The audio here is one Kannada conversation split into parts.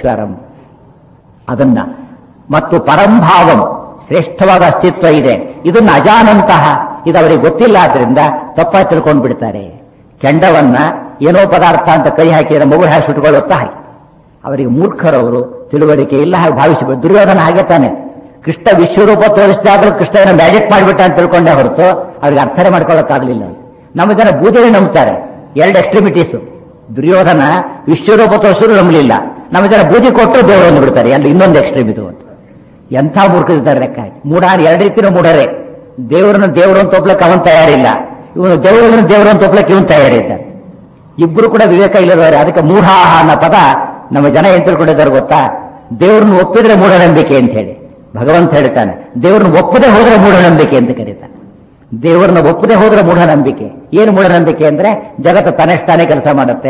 ಮಹೇಶ್ವರಂ ಅದನ್ನ ಮತ್ತು ಪರಂಭಾವಂ ಶ್ರೇಷ್ಠವಾದ ಅಸ್ತಿತ್ವ ಇದೆ ಇದನ್ನ ಅಜಾನಂತಹ ಇದು ಅವರಿಗೆ ಗೊತ್ತಿಲ್ಲ ಆದ್ರಿಂದ ತಪ್ಪಾಗಿ ತಿಳ್ಕೊಂಡು ಬಿಡ್ತಾರೆ ಕೆಂಡವನ್ನ ಏನೋ ಪದಾರ್ಥ ಅಂತ ಕೈ ಹಾಕಿದ್ರೆ ಮಗು ಹಾಕಿ ಸುಟ್ಕೊಳ್ಳುತ್ತಾ ಹಾಗೆ ಅವರಿಗೆ ಮೂರ್ಖರವರು ತಿಳುವಳಿಕೆ ಇಲ್ಲ ಹಾಗೆ ಭಾವಿಸಬೇಕು ದುರ್ಯೋಧನ ಹಾಗೆ ತಾನೆ ಕೃಷ್ಣ ವಿಶ್ವರೂಪ ತೋರಿಸಿದಾಗಲೂ ಕೃಷ್ಣನ ಮ್ಯಾಜಿಕ್ ಮಾಡಿಬಿಟ್ಟ ಅಂತ ತಿಳ್ಕೊಂಡೆ ಹೊರತು ಅವ್ರಿಗೆ ಅರ್ಥನೆ ಮಾಡ್ಕೊಳ್ಳೋಕ್ಕಾಗಲಿಲ್ಲ ನಮ್ಮ ಜನ ಬೂದಿಗೆ ನಂಬ್ತಾರೆ ಎರಡು ಎಕ್ಸ್ಟ್ರಿಮಿಟೀಸು ದುರ್ಯೋಧನ ವಿಶ್ವರೂಪ ತೋರಿಸಿದ್ರು ನಂಬಲಿಲ್ಲ ನಮ್ಮ ಜನ ಬೂದಿ ಕೊಟ್ಟರು ದೇವರನ್ನು ಬಿಡ್ತಾರೆ ಅಲ್ಲಿ ಇನ್ನೊಂದು ಎಕ್ಸ್ಟ್ರೀಮ್ ಇದು ಅಂತ ಎಂಥ ಮೂರ್ಖರಿದ್ದಾರೆ ಲೆಕ್ಕ ಹಾಕಿ. ಮೂಢ ಎರಡು ರೀತಿಯ ಮೂಢರೇ ದೇವರನ್ನು ದೇವರು ಅಂತ ಒಪ್ಲಕ್ಕೆ ಅವನ್ ತಯಾರಿಲ್ಲ ಇವನು ದೇವರನ್ನು ದೇವರು ಅಂತ ಒಪ್ಲಕ್ಕೆ ಇವನು ತಯಾರಿದ್ದಾರೆ ಇಬ್ರು ಕೂಡ ವಿವೇಕ ಇಲ್ಲದವರು ಅದಕ್ಕೆ ಮೂಢಾಹ ಅನ್ನೋ ಪದ ನಮ್ಮ ಜನ ಏನ್ ತಿಳ್ಕೊಂಡಿದ್ದಾರೆ ಗೊತ್ತಾ ದೇವ್ರನ್ನ ಒಪ್ಪಿದ್ರೆ ಮೂಢನಂಬಿಕೆ ಅಂತ ಹೇಳಿ ಭಗವಂತ ಹೇಳ್ತಾನೆ ದೇವ್ರನ್ನ ಒಪ್ಪದೆ ಹೋದ್ರೆ ಮೂಢನಂಬಿಕೆ ಅಂತ ಕರೀತಾನೆ ದೇವರನ್ನ ಒಪ್ಪದೆ ಹೋದ್ರೆ ಮೂಢನಂಬಿಕೆ ಏನು ಮೂಢನಂಬಿಕೆ ಅಂದ್ರೆ ಜಗತ್ತು ತನ್ನಷ್ಟಾನೇ ಕೆಲಸ ಮಾಡುತ್ತೆ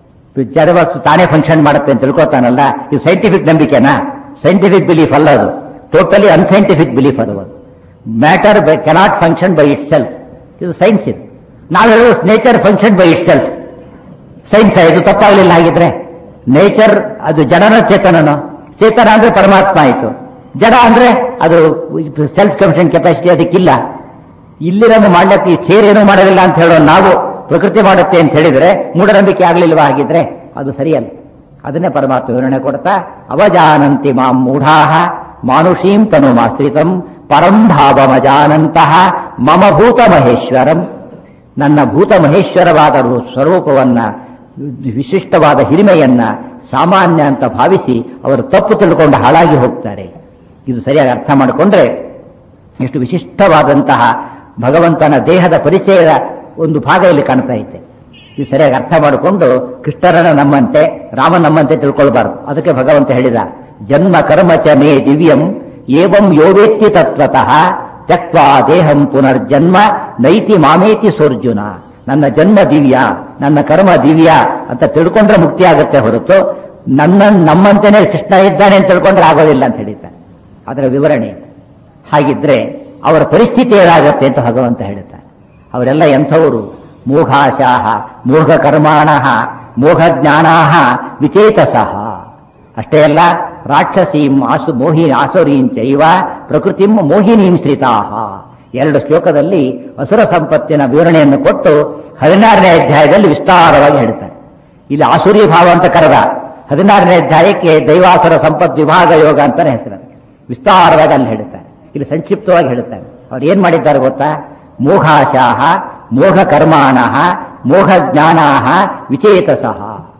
ಜಗತ್ತು ತಾನೇ ಫಂಕ್ಷನ್ ಮಾಡುತ್ತೆ ಅಂತ ತಿಳ್ಕೊತಾನಲ್ಲ ಇದು ಸೈಂಟಿಫಿಕ್ ನಂಬಿಕೆನಾ ಸೈಂಟಿಫಿಕ್ ಬಿಲೀಫ್ ಅಲ್ಲ ಅದು ಟೋಟಲಿ ಅನ್ಸೈಂಟಿಫಿಕ್ ಬಿಲೀಫ್ ಅದು matter by cannot function by itself ಇದು ಸೈನ್ಸ್ ಇದು ನಾವು ಹೇಳುವ nature function by itself science ಇದು ತಪ್ಪಾಗಲಿಲ್ಲ ಹಾಗಿದ್ರೆ ನೇಚರ್ ಅದು ಜನನ ಚೇತನನೋ ಚೇತನ ಅಂದ್ರೆ ಪರಮಾತ್ಮ ಆಯಿತು ಜಡ ಅಂದ್ರೆ ಅದು ಸೆಲ್ಫ್ ಕಮಿಷನ್ ಕೆಪಾಸಿಟಿ ಅದಕ್ಕಿಲ್ಲ ಇಲ್ಲಿರೋದು ಮಾಡ್ಲಿಕ್ಕೆ ಈ ಚೇರ್ ಏನೂ ಮಾಡೋದಿಲ್ಲ ಅಂತ ಹೇಳೋ ನಾವು ಪ್ರಕೃತಿ ಮಾಡುತ್ತೆ ಅಂತ ಹೇಳಿದ್ರೆ ಮೂಢನಂಬಿಕೆ ಆಗ್ಲಿಲ್ವಾ ಹಾಗಿದ್ರೆ ಅದು ಸರಿಯಲ್ಲ ಅದನ್ನೇ ಪರಮಾತ್ಮ ವಿವರಣೆ ಕೊಡ್ತಾ ಅವಜಾನಂತಿ ಮಾಂ ಮೂಢಾಹ ಮಾನುಷೀಂ ತನು ಮಾಶ್ರಿತಂ ಪರಂ ಭಾವಮಜಾನಂತಹ ಮಮ ಭೂತ ಮಹೇಶ್ವರಂ ನನ್ನ ಭೂತ ಮಹೇಶ್ವರವಾದ ರು- ಸ್ವರೂಪವನ್ನ ವಿಶಿಷ್ಟವಾದ ಹಿರಿಮೆಯನ್ನ ಸಾಮಾನ್ಯ ಅಂತ ಭಾವಿಸಿ ಅವರು ತಪ್ಪು ತಿಳ್ಕೊಂಡು ಹಾಳಾಗಿ ಹೋಗ್ತಾರೆ ಇದು ಸರಿಯಾಗಿ ಅರ್ಥ ಮಾಡಿಕೊಂಡ್ರೆ ಎಷ್ಟು ವಿಶಿಷ್ಟವಾದಂತಹ ಭಗವಂತನ ದೇಹದ ಪರಿಚಯದ ಒಂದು ಭಾಗ ಇಲ್ಲಿ ಕಾಣ್ತಾ ಇದೆ ಇದು ಸರಿಯಾಗಿ ಅರ್ಥ ಮಾಡಿಕೊಂಡು ಕೃಷ್ಣರನ್ನ ನಮ್ಮಂತೆ ರಾಮ ನಮ್ಮಂತೆ ತಿಳ್ಕೊಳ್ಬಾರ್ದು ಅದಕ್ಕೆ ಭಗವಂತ ಹೇಳಿದ ಜನ್ಮ ಕರ್ಮ ಚ ಮೇ ದಿವ್ಯಂ ಏವಂ ಯೋವೇತ್ತಿ ತತ್ವತಃ ತ್ಯಕ್ವಾ ದೇಹಂ ಪುನರ್ಜನ್ಮ ನೈತಿ ಮಾಮೇತಿ ಸೋರ್ಜುನ ನನ್ನ ಜನ್ಮ ದಿವ್ಯ ನನ್ನ ಕರ್ಮ ದಿವ್ಯ ಅಂತ ತಿಳ್ಕೊಂಡ್ರೆ ಮುಕ್ತಿ ಆಗುತ್ತೆ ಹೊರತು ನನ್ನ ನಮ್ಮಂತೆನೇ ಕೃಷ್ಣ ಇದ್ದಾನೆ ಅಂತ ತಿಳ್ಕೊಂಡ್ರೆ ಆಗೋದಿಲ್ಲ ಅಂತ ಹೇಳಿದ್ದಾರೆ ಅದರ ವಿವರಣೆ ಹಾಗಿದ್ರೆ ಅವರ ಪರಿಸ್ಥಿತಿ ಏನಾಗತ್ತೆ ಅಂತ ಭಗವಂತ ಹೇಳುತ್ತಾರೆ ಅವರೆಲ್ಲ ಎಂಥವರು ಮೋಘಾಶಾಹ ಮೋಘ ಕರ್ಮಾಣಃ ಮೋಘ ಜ್ಞಾನಾಹ ವಿಚೇತಸಃ ಅಷ್ಟೇ ಅಲ್ಲ ರಾಕ್ಷಸೀಂ ಆಸು ಮೋಹಿ ಆಸುರೀಂ ಚೈವ ಪ್ರಕೃತಿಂ ಮೋಹಿನೀಂ ಶ್ರಿತಾಹ ಎರಡು ಶ್ಲೋಕದಲ್ಲಿ ಅಸುರ ಸಂಪತ್ತಿನ ವಿವರಣೆಯನ್ನು ಕೊಟ್ಟು ಹದಿನಾರನೇ ಅಧ್ಯಾಯದಲ್ಲಿ ವಿಸ್ತಾರವಾಗಿ ಹೇಳ್ತಾರೆ ಇಲ್ಲಿ ಆಸುರಿ ಭಾವ ಅಂತ ಕರೆದ ಹದಿನಾರನೇ ಅಧ್ಯಾಯಕ್ಕೆ ದೈವಾಸುರ ಸಂಪತ್ ವಿಭಾಗ ಯೋಗ ಅಂತಾನೆ ಹೆಸರು ಅದಕ್ಕೆ. ವಿಸ್ತಾರವಾಗಿ ಅಲ್ಲಿ ಹೇಳ್ತಾರೆ ಇಲ್ಲಿ ಸಂಕ್ಷಿಪ್ತವಾಗಿ ಹೇಳ್ತಾರೆ ಅವ್ರು ಏನ್ ಮಾಡಿದ್ದಾರೆ ಗೊತ್ತಾ ಮೋಘಾಶಾಹ ಮೋಘ ಕರ್ಮಾಣಃ ಮೋಘ ಜ್ಞಾನಾಹ ವಿಚೇತಸಃ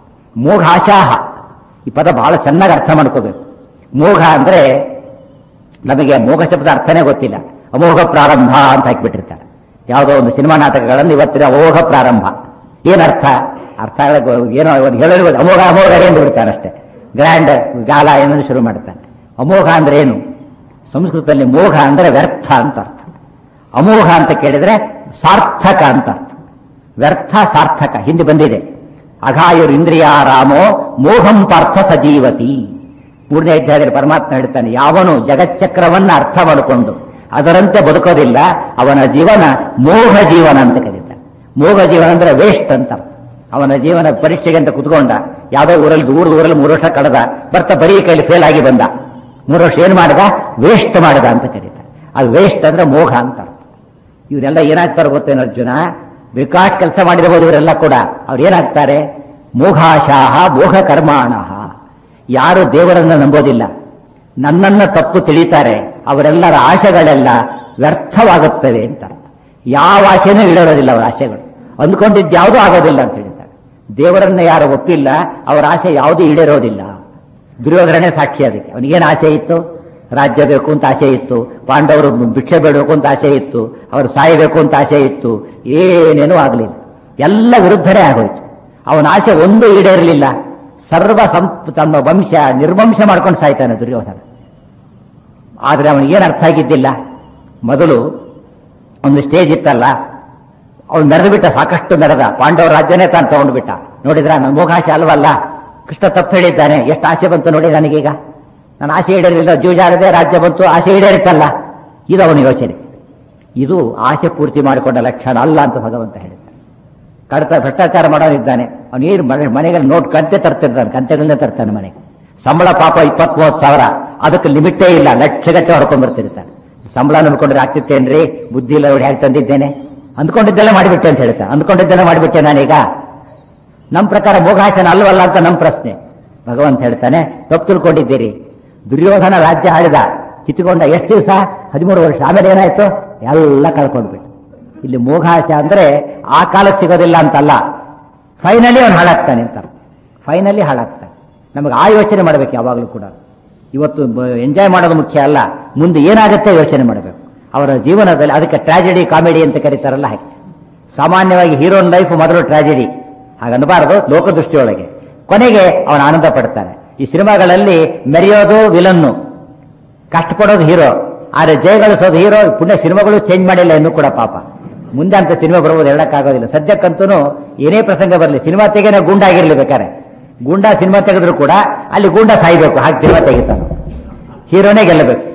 ಮೋಘಾಶಾಹ ಈ ಪದ ಬಹಳ ಚೆನ್ನಾಗಿ ಅರ್ಥ ಮಾಡ್ಕೋಬೇಕು ಮೋಘ ಅಂದ್ರೆ ನಮಗೆ ಮೋಘ ಶಬ್ದ ಅರ್ಥನೇ ಗೊತ್ತಿಲ್ಲ ಅಮೋಘ ಪ್ರಾರಂಭ ಅಂತ ಹಾಕಿಬಿಟ್ಟಿರ್ತಾರೆ ಯಾವುದೋ ಒಂದು ಸಿನಿಮಾ ನಾಟಕಗಳಲ್ಲಿ ಇವತ್ತಿನ ಅಮೋಘ ಪ್ರಾರಂಭ ಏನರ್ಥ ಅರ್ಥ ಆಗಕ್ಕೆ ಏನೋ ಒಂದು ಹೇಳಲು ಅಮೋಘ ಅಮೋಘ ಎಂದು ಬಿಡ್ತಾನೆ ಅಷ್ಟೇ ಗ್ರ್ಯಾಂಡ್ ಗಾಲ ಏನನ್ನು ಶುರು ಮಾಡ್ತಾನೆ ಅಮೋಘ ಅಂದ್ರೆ ಏನು ಸಂಸ್ಕೃತದಲ್ಲಿ ಮೋಘ ಅಂದ್ರೆ ವ್ಯರ್ಥ ಅಂತ ಅರ್ಥ ಅಮೋಘ ಅಂತ ಕೇಳಿದ್ರೆ ಸಾರ್ಥಕ ಅಂತ ಅರ್ಥ ವ್ಯರ್ಥ ಸಾರ್ಥಕ ಹಿಂದೆ ಬಂದಿದೆ ಅಘಾಯುರ್ ಇಂದ್ರಿಯಾರಾಮೋ ಮೋಹಂ ಪಾರ್ಥ ಸಜೀವತಿ ಮೂರನೇ ಅಧ್ಯಾಯದಲ್ಲಿ ಪರಮಾತ್ಮ ಹೇಳ್ತಾನೆ ಯಾವನು ಜಗಚ್ಚಕ್ರವನ್ನ ಅರ್ಥ ಮಾಡಿಕೊಂಡು ಅದರಂತೆ ಬದುಕೋದಿಲ್ಲ ಅವನ ಜೀವನ ಮೋಹ ಜೀವನ ಅಂತ ಕರೀತಾನೆ ಮೋಹ ಜೀವನ ಅಂದ್ರೆ ವೇಸ್ಟ್ ಅಂತ ಅರ್ಥ. ಅವನ ಜೀವನ ಪರೀಕ್ಷೆಗೆ ಅಂತ ಕುತ್ಕೊಂಡ ಯಾವುದೋ ಊರಲ್ಲಿ ದೂರ ಊರಲ್ಲಿ ಮೂರು ವರ್ಷ ಕಳೆದ ಬರ್ತಾ ಬರೀ ಕೈಲಿ ಫೇಲ್ ಆಗಿ ಬಂದ ಮೂರು ವರ್ಷ ಏನ್ ಮಾಡಿದ ವೇಸ್ಟ್ ಮಾಡಿದ ಅಂತ ಕರೀತಾರೆ ಅದು ವೇಸ್ಟ್ ಅಂದ್ರೆ ಮೋಹ ಅಂತ ಅರ್ಥ. ಇವರೆಲ್ಲ ಏನಾಗ್ತಾರೆ ಗೊತ್ತೇನು ಅರ್ಜುನ ವಿಕಾಸ್ ಕೆಲಸ ಮಾಡಿರಬಹುದು ಇವರೆಲ್ಲ ಕೂಡ ಅವ್ರು ಏನಾಗ್ತಾರೆ ಮೋಘಾಶಾಹ ಮೋಘ ಕರ್ಮಾಣಃ ಯಾರು ದೇವರನ್ನ ನಂಬೋದಿಲ್ಲ ನನ್ನನ್ನ ತಪ್ಪು ತಿಳಿತಾರೆ ಅವರೆಲ್ಲರ ಆಶೆಗಳೆಲ್ಲ ವ್ಯರ್ಥವಾಗುತ್ತವೆ ಅಂತ ಅರ್ಥ. ಯಾವ ಆಶೆನೂ ಇಡೋದಿಲ್ಲ ಅವರ ಆಶೆಗಳು ಅಂದ್ಕೊಂಡಿದ್ದು ಯಾವುದೂ ಆಗೋದಿಲ್ಲ ಅಂತ ಹೇಳ್ತಾರೆ ದೇವರನ್ನ ಯಾರು ಒಪ್ಪಿಲ್ಲ ಅವರ ಆಸೆ ಯಾವುದೂ ಈಡೇರೋದಿಲ್ಲ ದುರ್ಯೋಧನೇ ಸಾಕ್ಷಿ ಅದಕ್ಕೆ ಅವನಿಗೇನು ಆಸೆ ಇತ್ತು ರಾಜ್ಯ ಬೇಕು ಅಂತ ಆಸೆ ಇತ್ತು ಪಾಂಡವರು ಭಿಕ್ಷೆ ಬೇಡಬೇಕು ಅಂತ ಆಸೆ ಇತ್ತು ಅವರು ಸಾಯಬೇಕು ಅಂತ ಆಸೆ ಇತ್ತು ಏನೇನೂ ಆಗಲಿಲ್ಲ ಎಲ್ಲ ವಿರುದ್ಧನೇ ಆಗೋಯ್ತು ಅವನ ಆಸೆ ಒಂದು ಈಡೇರಲಿಲ್ಲ ಸರ್ವ ಸಂಪ್ ತಮ್ಮ ವಂಶ ನಿರ್ವಂಶ ಮಾಡ್ಕೊಂಡು ಸಾಯ್ತಾನೆ ದುರ್ಯೋಧನ ಆದರೆ ಅವನಿಗೇನು ಅರ್ಥ ಆಗಿದ್ದಿಲ್ಲ ಮೊದಲು ಒಂದು ಸ್ಟೇಜ್ ಇತ್ತಲ್ಲ ಅವನು ಮೆರೆದು ಬಿಟ್ಟ ಸಾಕಷ್ಟು ಮೆರೆದ ಪಾಂಡವ ರಾಜ್ಯನೇ ತಾನು ತಗೊಂಡು ಬಿಟ್ಟ ನೋಡಿದ್ರ ನನ್ನ ಮೋಘಾಶೆ ಅಲ್ವಲ್ಲ ಕೃಷ್ಣ ತಪ್ಪು ಹೇಳಿದ್ದಾನೆ ಎಷ್ಟು ಆಸೆ ಬಂತು ನೋಡಿ ನನಗೀಗ ನನ್ನ ಆಸೆ ಈಡೇರಲಿಲ್ಲ ಜೂಜಾಡದೆ ರಾಜ್ಯ ಬಂತು ಆಸೆ ಈಡೇರಿತಲ್ಲ ಇದು ಅವನ ಯೋಚನೆ ಇದು ಆಸೆ ಪೂರ್ತಿ ಮಾಡಿಕೊಂಡ ಲಕ್ಷಣ ಅಲ್ಲ ಅಂತ ಭಗವಂತ ಹೇಳಿದ್ದಾನೆ ಕಡತ ಭ್ರಷ್ಟಾಚಾರ ಮಾಡೋನಿದ್ದಾನೆ ಅವನು ಏನು ಮನೆ ಮನೆಗೆ ನೋಟ್ ಕಂತೆ ತರ್ತಿರ್ತಾನೆ ಕಂತೆಗಳನ್ನೇ ತರ್ತಾನೆ ಮನೆಗೆ ಸಂಬಳ ಪಾಪ ಇಪ್ಪತ್ತ್ ಮೂವತ್ತು ಸಾವಿರ ಅದಕ್ಕೆ ಲಿಮಿಟೇ ಇಲ್ಲ ಲಕ್ಷಗಟ್ಟೆ ಹೊಡ್ಕೊಂಡ್ಬರ್ತಿರ್ತಾನೆ ಸಂಬಳ ನಂಬ್ಕೊಂಡ್ರೆ ಆಗ್ತಿತ್ತೇನ್ರಿ ಬುದ್ಧಿ ಇಲ್ಲ ನೋಡಿ ಹೇಗೆ ತಂದಿದ್ದೇನೆ ಅಂದ್ಕೊಂಡಿದ್ದೆಲ್ಲ ಮಾಡಿಬಿಟ್ಟೆ ಅಂತ ಹೇಳ್ತಾ ಅಂದ್ಕೊಂಡಿದ್ದೆಲ್ಲ ಮಾಡಿಬಿಟ್ಟೆ ನಾನೀಗ ನಮ್ಮ ಪ್ರಕಾರ ಮೋಘಾಶನ ಅಲ್ವಲ್ಲ ಅಂತ ನಮ್ಮ ಪ್ರಶ್ನೆ ಭಗವಂತ ಹೇಳ್ತಾನೆ ತಪ್ಪು ತಿಳ್ಕೊಂಡಿದ್ದೀರಿ ದುರ್ಯೋಧನ ರಾಜ್ಯ ಆಳಿದ ಕಿತ್ತುಕೊಂಡ ಎಷ್ಟು ದಿವಸ ಹದಿಮೂರು ವರ್ಷ ಆಮೇಲೆ ಏನಾಯ್ತು ಎಲ್ಲ ಕಳ್ಕೊಂಡ್ಬಿಟ್ಟು ಇಲ್ಲಿ ಮೋಘಾಶ ಅಂದ್ರೆ ಆ ಕಾಲಕ್ಕೆ ಸಿಗೋದಿಲ್ಲ ಅಂತಲ್ಲ ಫೈನಲಿ ಅವನು ಹಾಳಾಗ್ತಾನೆ ಅಂತ ಫೈನಲಿ ಹಾಳಾಗ್ತಾನೆ ನಮಗೆ ಆ ಯೋಚನೆ ಮಾಡಬೇಕು ಯಾವಾಗಲೂ ಕೂಡ ಇವತ್ತು ಎಂಜಾಯ್ ಮಾಡೋದು ಮುಖ್ಯ ಅಲ್ಲ ಮುಂದೆ ಏನಾಗುತ್ತೆ ಯೋಚನೆ ಮಾಡಬೇಕು ಅವರ ಜೀವನದಲ್ಲಿ ಅದಕ್ಕೆ ಟ್ರಾಜಿಡಿ ಕಾಮಿಡಿ ಅಂತ ಕರೀತಾರಲ್ಲ ಹಾಗೆ ಸಾಮಾನ್ಯವಾಗಿ ಹೀರೋನ್ ಲೈಫ್ ಮೊದಲು ಟ್ರಾಜಿಡಿ ಹಾಗನ್ನಬಾರದು ಲೋಕದೃಷ್ಟಿಯೊಳಗೆ ಕೊನೆಗೆ ಅವನು ಆನಂದ ಪಡ್ತಾನೆ ಈ ಸಿನಿಮಾಗಳಲ್ಲಿ ಮೆರೆಯೋದು ವಿಲನ್ನು ಕಷ್ಟಪಡೋದು ಹೀರೋ ಆದ್ರೆ ಜಯ ಗಳಿಸೋದು ಹೀರೋ ಪುಣ್ಯ ಸಿನಿಮಾಗಳು ಚೇಂಜ್ ಮಾಡಿಲ್ಲ ಇನ್ನೂ ಕೂಡ ಪಾಪ ಮುಂದೆ ಅಂತ ಸಿನಿಮಾ ಬರ್ಬೋದು ಹೇಳಕ್ಕಾಗೋದಿಲ್ಲ ಸದ್ಯಕ್ಕಂತೂ ಏನೇ ಪ್ರಸಂಗ ಬರಲಿ ಸಿನಿಮಾ ತೆಗೆನ ಗೂಂಡ ಆಗಿರ್ಲಿ ಬೇಕಾರೆ ಗೂಂಡ ಸಿನಿಮಾ ತೆಗೆದ್ರು ಕೂಡ ಅಲ್ಲಿ ಗೂಂಡ ಸಾಯ್ಬೇಕು ಹಾಗೆ ಸಿನಿಮಾ ತೆಗಿತಾನೆ ಹೀರೋನೇ ಗೆಲ್ಲಬೇಕು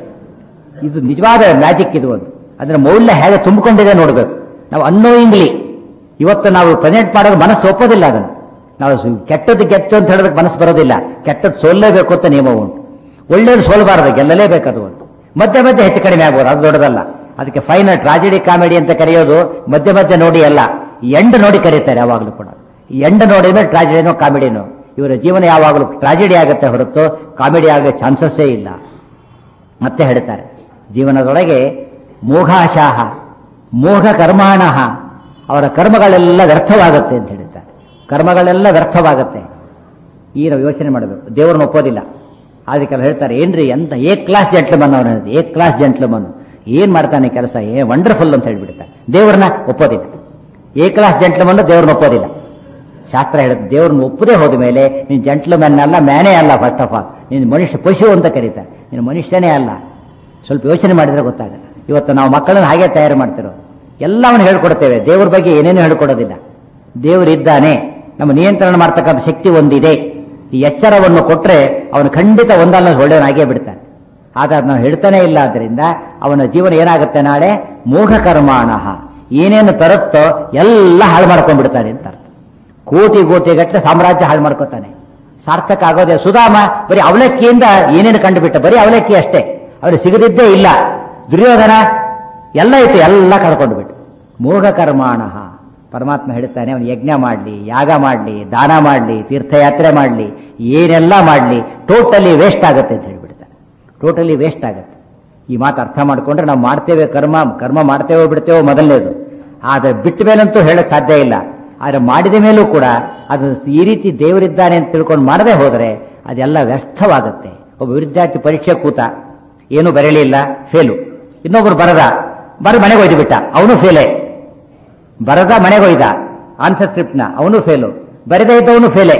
ಇದು ನಿಜವಾದ ಮ್ಯಾಜಿಕ್ ಇದು ಒಂದು ಅದರ ಮೌಲ್ಯ ಹೇಗೆ ತುಂಬಿಕೊಂಡಿದೆ ನೋಡಬೇಕು ನಾವು ಅನ್ನೋಯಿಂಗ್ಲಿ ಇವತ್ತು ನಾವು ಪ್ರೆಸೆಂಟ್ ಮಾಡೋದು ಮನಸ್ಸು ಒಪ್ಪೋದಿಲ್ಲ ಅದನ್ನು ನಾವು ಸು- ಕೆಟ್ಟದ್ದು ಗೆತ್ತು ಅಂತ ಹೇಳೋದಕ್ಕೆ ಮನಸ್ಸು ಬರೋದಿಲ್ಲ ಕೆಟ್ಟದ್ದು ಸೋಲ್ಲೇಬೇಕು ಅಂತ ನಿಯಮ ಉಂಟು ಒಳ್ಳೆಯದು ಸೋಲ್ಬಾರದು ಗೆಲ್ಲಲೇಬೇಕು ಅದು ಒಂದು ಮಧ್ಯೆ ಮಧ್ಯೆ ಹೆಚ್ಚು ಕಡಿಮೆ ಆಗ್ಬೋದು ಅದು ದೊಡ್ಡದಲ್ಲ ಅದಕ್ಕೆ ಫೈನಲ್ ಟ್ರಾಜಿಡಿ ಕಾಮಿಡಿ ಅಂತ ಕರೆಯೋದು ಮಧ್ಯೆ ಮಧ್ಯೆ ನೋಡಿ ಅಲ್ಲ ಎಂಡ್ ನೋಡಿ ಕರೀತಾರೆ ಯಾವಾಗಲೂ ಕೂಡ ಎಂಡ್ ನೋಡಿದ್ರೆ ಟ್ರಾಜಿಡಿನೋ ಕಾಮಿಡಿನೋ ಇವರ ಜೀವನ ಯಾವಾಗಲೂ ಟ್ರಾಜಿಡಿ ಆಗುತ್ತೆ ಹೊರತು ಕಾಮಿಡಿ ಆಗೋ ಚಾನ್ಸಸ್ಸೇ ಇಲ್ಲ ಮತ್ತೆ ಹೇಳ್ತಾರೆ ಜೀವನದೊಳಗೆ ಮೋಘಾಶಾಹ ಮೋಘ ಕರ್ಮಾಣಃ ಅವರ ಕರ್ಮಗಳೆಲ್ಲ ವ್ಯರ್ಥವಾಗುತ್ತೆ ಅಂತ ಹೇಳ್ತಾರೆ ಕರ್ಮಗಳೆಲ್ಲ ವ್ಯರ್ಥವಾಗುತ್ತೆ ಈ ನಾವು ಯೋಚನೆ ಮಾಡಬೇಕು ದೇವರನ್ನ ಒಪ್ಪೋದಿಲ್ಲ ಅದಕ್ಕೆ ಅವ್ರು ಹೇಳ್ತಾರೆ ಏನ್ರಿ ಎಂತ ಏ ಕ್ಲಾಸ್ ಜೆಂಟ್ಲಮನ್ ಅವನ ಏ ಕ್ಲಾಸ್ ಜೆಂಟ್ಲಮನ್ ಏನ್ ಮಾಡ್ತಾನೆ ಕೆಲಸ ಏ ವಂಡರ್ಫುಲ್ ಅಂತ ಹೇಳ್ಬಿಡ್ತಾರೆ ದೇವ್ರನ್ನ ಒಪ್ಪೋದಿಲ್ಲ ಎ ಕ್ಲಾಸ್ ಜೆಂಟ್ಲಮನ್ ದೇವ್ರನ್ನ ಒಪ್ಪೋದಿಲ್ಲ ಶಾಸ್ತ್ರ ಹೇಳುತ್ತೆ ದೇವ್ರನ್ನ ಒಪ್ಪದೇ ಹೋದ ಮೇಲೆ ನೀನು ಜೆಂಟ್ಲ್ಮನ್ ಅಲ್ಲ ಮ್ಯಾನೇ ಅಲ್ಲ ಫಸ್ಟ್ ಆಫ್ ಆಲ್ ನೀನು ಮನುಷ್ಯ ಪಶು ಅಂತ ಕರೀತಾರೆ ನೀನು ಮನುಷ್ಯನೇ ಅಲ್ಲ ಸ್ವಲ್ಪ ಯೋಚನೆ ಮಾಡಿದ್ರೆ ಗೊತ್ತಾಗಲ್ಲ ಇವತ್ತು ನಾವು ಮಕ್ಕಳನ್ನ ಹಾಗೆ ತಯಾರು ಮಾಡ್ತಿರೋ ಎಲ್ಲವನ್ನು ಹೇಳ್ಕೊಡ್ತೇವೆ ದೇವ್ರ ಬಗ್ಗೆ ಏನೇನು ಹೇಳ್ಕೊಡೋದಿಲ್ಲ ದೇವರಿದ್ದಾನೆ ನಮ್ಮ ನಿಯಂತ್ರಣ ಮಾಡ್ತಕ್ಕಂಥ ಶಕ್ತಿ ಒಂದಿದೆ ಈ ಎಚ್ಚರವನ್ನು ಕೊಟ್ರೆ ಅವನು ಖಂಡಿತ ಒಂದಲ್ಲ ಒಳ್ಳೆಯವನಾಗೇ ಬಿಡ್ತಾನೆ ಆದ್ರೆ ನಾವು ಹೇಳ್ತಾನೆ ಇಲ್ಲ ಆದ್ರಿಂದ ಅವನ ಜೀವನ ಏನಾಗುತ್ತೆ ನಾಳೆ ಮೋಘ ಕರ್ಮಾಣಃ ಏನೇನು ತರುತ್ತೋ ಎಲ್ಲ ಹಾಳು ಮಾಡ್ಕೊಂಡ್ಬಿಡ್ತಾನೆ ಅಂತ ಅರ್ಥ ಕೋಟಿ ಕೋಟಿ ಗಟ್ಟಲೆ ಸಾಮ್ರಾಜ್ಯ ಹಾಳು ಮಾಡ್ಕೊತಾನೆ ಸಾರ್ಥಕ ಆಗೋದೇ ಸುಧಾಮ ಬರೀ ಅವಲಕ್ಕಿಯಿಂದ ಏನೇನು ಕಂಡುಬಿಟ್ಟ ಬರೀ ಅವಲಕ್ಕಿ ಅಷ್ಟೇ ಅವ್ರಿಗೆ ಸಿಗದಿದ್ದೇ ಇಲ್ಲ ದುರ್ಯೋಧನ ಎಲ್ಲ ಇತ್ತು ಎಲ್ಲ ಕಳ್ಕೊಂಡು ಬಿಟ್ಟು ಮೋಘ ಕರ್ಮಾಣ ಪರಮಾತ್ಮ ಹೇಳ್ತಾನೆ ಅವನು ಯಜ್ಞ ಮಾಡಲಿ ಯಾಗ ಮಾಡಲಿ ದಾನ ಮಾಡಲಿ ತೀರ್ಥಯಾತ್ರೆ ಮಾಡಲಿ ಏನೆಲ್ಲ ಮಾಡಲಿ ಟೋಟಲಿ ವೇಸ್ಟ್ ಆಗುತ್ತೆ ಅಂತ ಹೇಳ್ಬಿಡ್ತಾನೆ ಟೋಟಲಿ ವೇಸ್ಟ್ ಆಗುತ್ತೆ ಈ ಮಾತು ಅರ್ಥ ಮಾಡ್ಕೊಂಡ್ರೆ ನಾವು ಮಾಡ್ತೇವೆ ಕರ್ಮ ಕರ್ಮ ಮಾಡ್ತೇವೋ ಬಿಡ್ತೇವೋ ಮೊದಲನೇದು ಆದರೆ ಬಿಟ್ಟ ಮೇಲಂತೂ ಹೇಳಕ್ ಸಾಧ್ಯ ಇಲ್ಲ ಆದರೆ ಮಾಡಿದ ಮೇಲೂ ಕೂಡ ಅದು ಈ ರೀತಿ ದೇವರಿದ್ದಾನೆ ಅಂತ ತಿಳ್ಕೊಂಡು ಮಾಡದೆ ಹೋದರೆ ಅದೆಲ್ಲ ವ್ಯರ್ಥವಾಗುತ್ತೆ ಒಬ್ಬ ವಿದ್ಯಾರ್ಥಿ ಪರೀಕ್ಷೆ ಕೂತ ಏನು ಬರಲಿಲ್ಲ ಫೇಲು ಇನ್ನೊಬ್ರು ಬರದ ಬರ ಮನೆಗೆ ಒಯ್ದು ಬಿಟ್ಟ ಅವನು ಫೇಲೇ ಬರದ ಮನೆಗೆ ಒಯ್ದ ಆನ್ಸರ್ ಸ್ಕ್ರಿಪ್ಟ್ನ ಅವನು ಫೇಲು ಬರದೇ ಇದ್ದವನು ಫೇಲೇ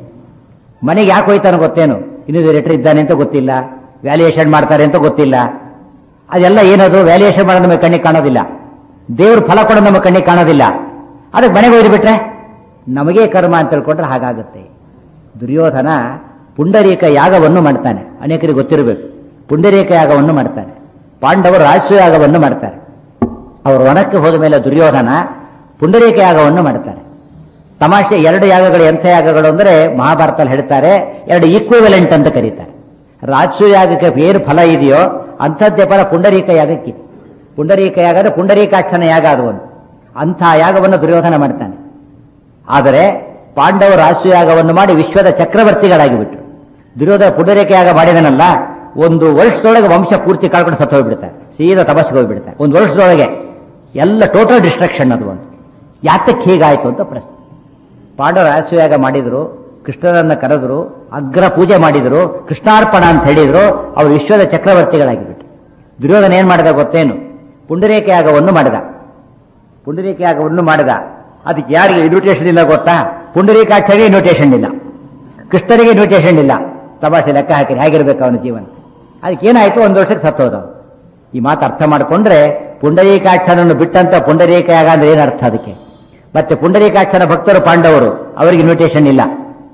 ಮನೆಗೆ ಯಾಕೆ ಹೋಯ್ತಾನೋ ಗೊತ್ತೇನು ಇನ್ನೊಂದು ಲೆಟರ್ ಇದ್ದಾನೆ ಅಂತ ಗೊತ್ತಿಲ್ಲ ವ್ಯಾಲ್ಯೂಯೇಷನ್ ಮಾಡ್ತಾರೆ ಅಂತ ಗೊತ್ತಿಲ್ಲ ಅದೆಲ್ಲ ಏನದು ವ್ಯಾಲ್ಯೂಯೇಷನ್ ಮಾಡೋದು ನಮಗೆ ಕಣ್ಣಿಗೆ ಕಾಣೋದಿಲ್ಲ ದೇವ್ರ ಫಲ ಕೂಡ ನಮಗೆ ಕಣ್ಣಿಗೆ ಕಾಣೋದಿಲ್ಲ ಅದಕ್ಕೆ ಮನೆಗೆ ಒಯ್ದು ಬಿಟ್ರೆ ನಮಗೇ ಕರ್ಮ ಅಂತ ತಿಳ್ಕೊಂಡ್ರೆ ಹಾಗಾಗುತ್ತೆ ದುರ್ಯೋಧನ ಪುಂಡರೀಕ ಯಾಗವನ್ನು ಮಾಡ್ತಾನೆ ಅನೇಕರಿಗೆ ಗೊತ್ತಿರಬೇಕು ಪುಂಡರೀಕ ಯಾಗವನ್ನು ಮಾಡ್ತಾನೆ ಪಾಂಡವರು ರಾಜಸ್ವ ಯಾಗವನ್ನು ಮಾಡ್ತಾರೆ ಅವರು ವನಕ್ಕೆ ಹೋದ ಮೇಲೆ ದುರ್ಯೋಧನ ಪುಂಡರೀಕ ಯಾಗವನ್ನು ಮಾಡ್ತಾರೆ ತಮಾಷೆ ಎರಡು ಯಾಗಗಳು ಎಂಥ ಯಾಗಗಳು ಅಂದರೆ ಮಹಾಭಾರತದಲ್ಲಿ ಹೇಳ್ತಾರೆ ಎರಡು ಈಕ್ವಿವೆಲೆಂಟ್ ಅಂತ ಕರೀತಾರೆ ರಾಜಸೂ ಯಾಗಕ್ಕೆ ಏನು ಫಲ ಇದೆಯೋ ಅಂಥದ್ದೇ ಫಲ ಪುಂಡರೀಕ ಯಾಗಕ್ಕೆ ಪುಂಡರೀಕ ಯಾಗ ಅಂದ್ರೆ ಪುಂಡರೀಕಾಕ್ಷನ ಯಾಗ ಅದು ಒಂದು ಅಂಥ ಯಾಗವನ್ನು ದುರ್ಯೋಧನ ಮಾಡ್ತಾನೆ ಆದರೆ ಪಾಂಡವರು ರಾಜಸೂ ಯಾಗವನ್ನು ಮಾಡಿ ವಿಶ್ವದ ಚಕ್ರವರ್ತಿಗಳಾಗಿ ಬಿಟ್ರು ದುರ್ಯೋಧನ ಪುಂಡರೀಕ ಯಾಗ ಮಾಡಿದನಲ್ಲ ಒಂದು ವರ್ಷದೊಳಗೆ ವಂಶ ಪೂರ್ತಿ ಕಳ್ಕೊಂಡು ಸತ್ತು ಹೋಗ್ಬಿಡ್ತಾರೆ ಸೀದಾ ತಪಸ್ಸಿಗೆ ಹೋಗ್ಬಿಡ್ತಾರೆ ಒಂದು ವರ್ಷದೊಳಗೆ ಎಲ್ಲ ಟೋಟಲ್ ಡಿಸ್ಟ್ರಕ್ಷನ್ ಅದು ಒಂದು ಯಾತಕ್ಕೆ ಹೀಗಾಯ್ತು ಅಂತ ಪ್ರಶ್ನೆ ಪಾಂಡವ ರಾಜಸೂಯಾಗ ಮಾಡಿದ್ರು ಕೃಷ್ಣನನ್ನ ಕರೆದ್ರು ಅಗ್ರ ಪೂಜೆ ಮಾಡಿದ್ರು ಕೃಷ್ಣಾರ್ಪಣ ಅಂತ ಹೇಳಿದ್ರು ಅವರು ವಿಶ್ವದ ಚಕ್ರವರ್ತಿಗಳಾಗಿಬಿಟ್ರು ದುರ್ಯೋಧನ ಏನ್ ಮಾಡಿದ ಗೊತ್ತೇನು ಪುಂಡರೇಖ ಯಾಗವನ್ನು ಮಾಡಿದ ಪುಂಡರೀಕ ಯಾಗವನ್ನು ಮಾಡಿದ ಅದಕ್ಕೆ ಯಾರಿಗೆ ಇನ್ವಿಟೇಷನ್ ಇಲ್ಲ ಗೊತ್ತಾ ಪುಂಡರೀಕಾಚಾರ್ಯ ಇನ್ವಿಟೇಷನ್ ಇಲ್ಲ ಕೃಷ್ಣರಿಗೆ ಇನ್ವಿಟೇಷನ್ ಇಲ್ಲ ತಮಾಷೆ ಲೆಕ್ಕ ಹಾಕಿರಿ ಹೇಗಿರ್ಬೇಕು ಅವನ ಜೀವನ ಅದಕ್ಕೆ ಏನಾಯ್ತು ಒಂದು ವರ್ಷಕ್ಕೆ ಸತ್ತೋದ ಅವ್ನು. ಈ ಮಾತು ಅರ್ಥ ಮಾಡಿಕೊಂಡ್ರೆ ಪುಂಡರೀಕಾಕ್ಷರನ್ನು ಬಿಟ್ಟಂತ ಪುಂಡರೀಕ ಯಾಗ ಅಂದ್ರೆ ಏನು ಅರ್ಥ ಅದಕ್ಕೆ ಮತ್ತೆ ಪುಂಡರೀಕಾಕ್ಷರ ಭಕ್ತರು ಪಾಂಡವರು ಅವರಿಗೆ ಇನ್ವಿಟೇಷನ್ ಇಲ್ಲ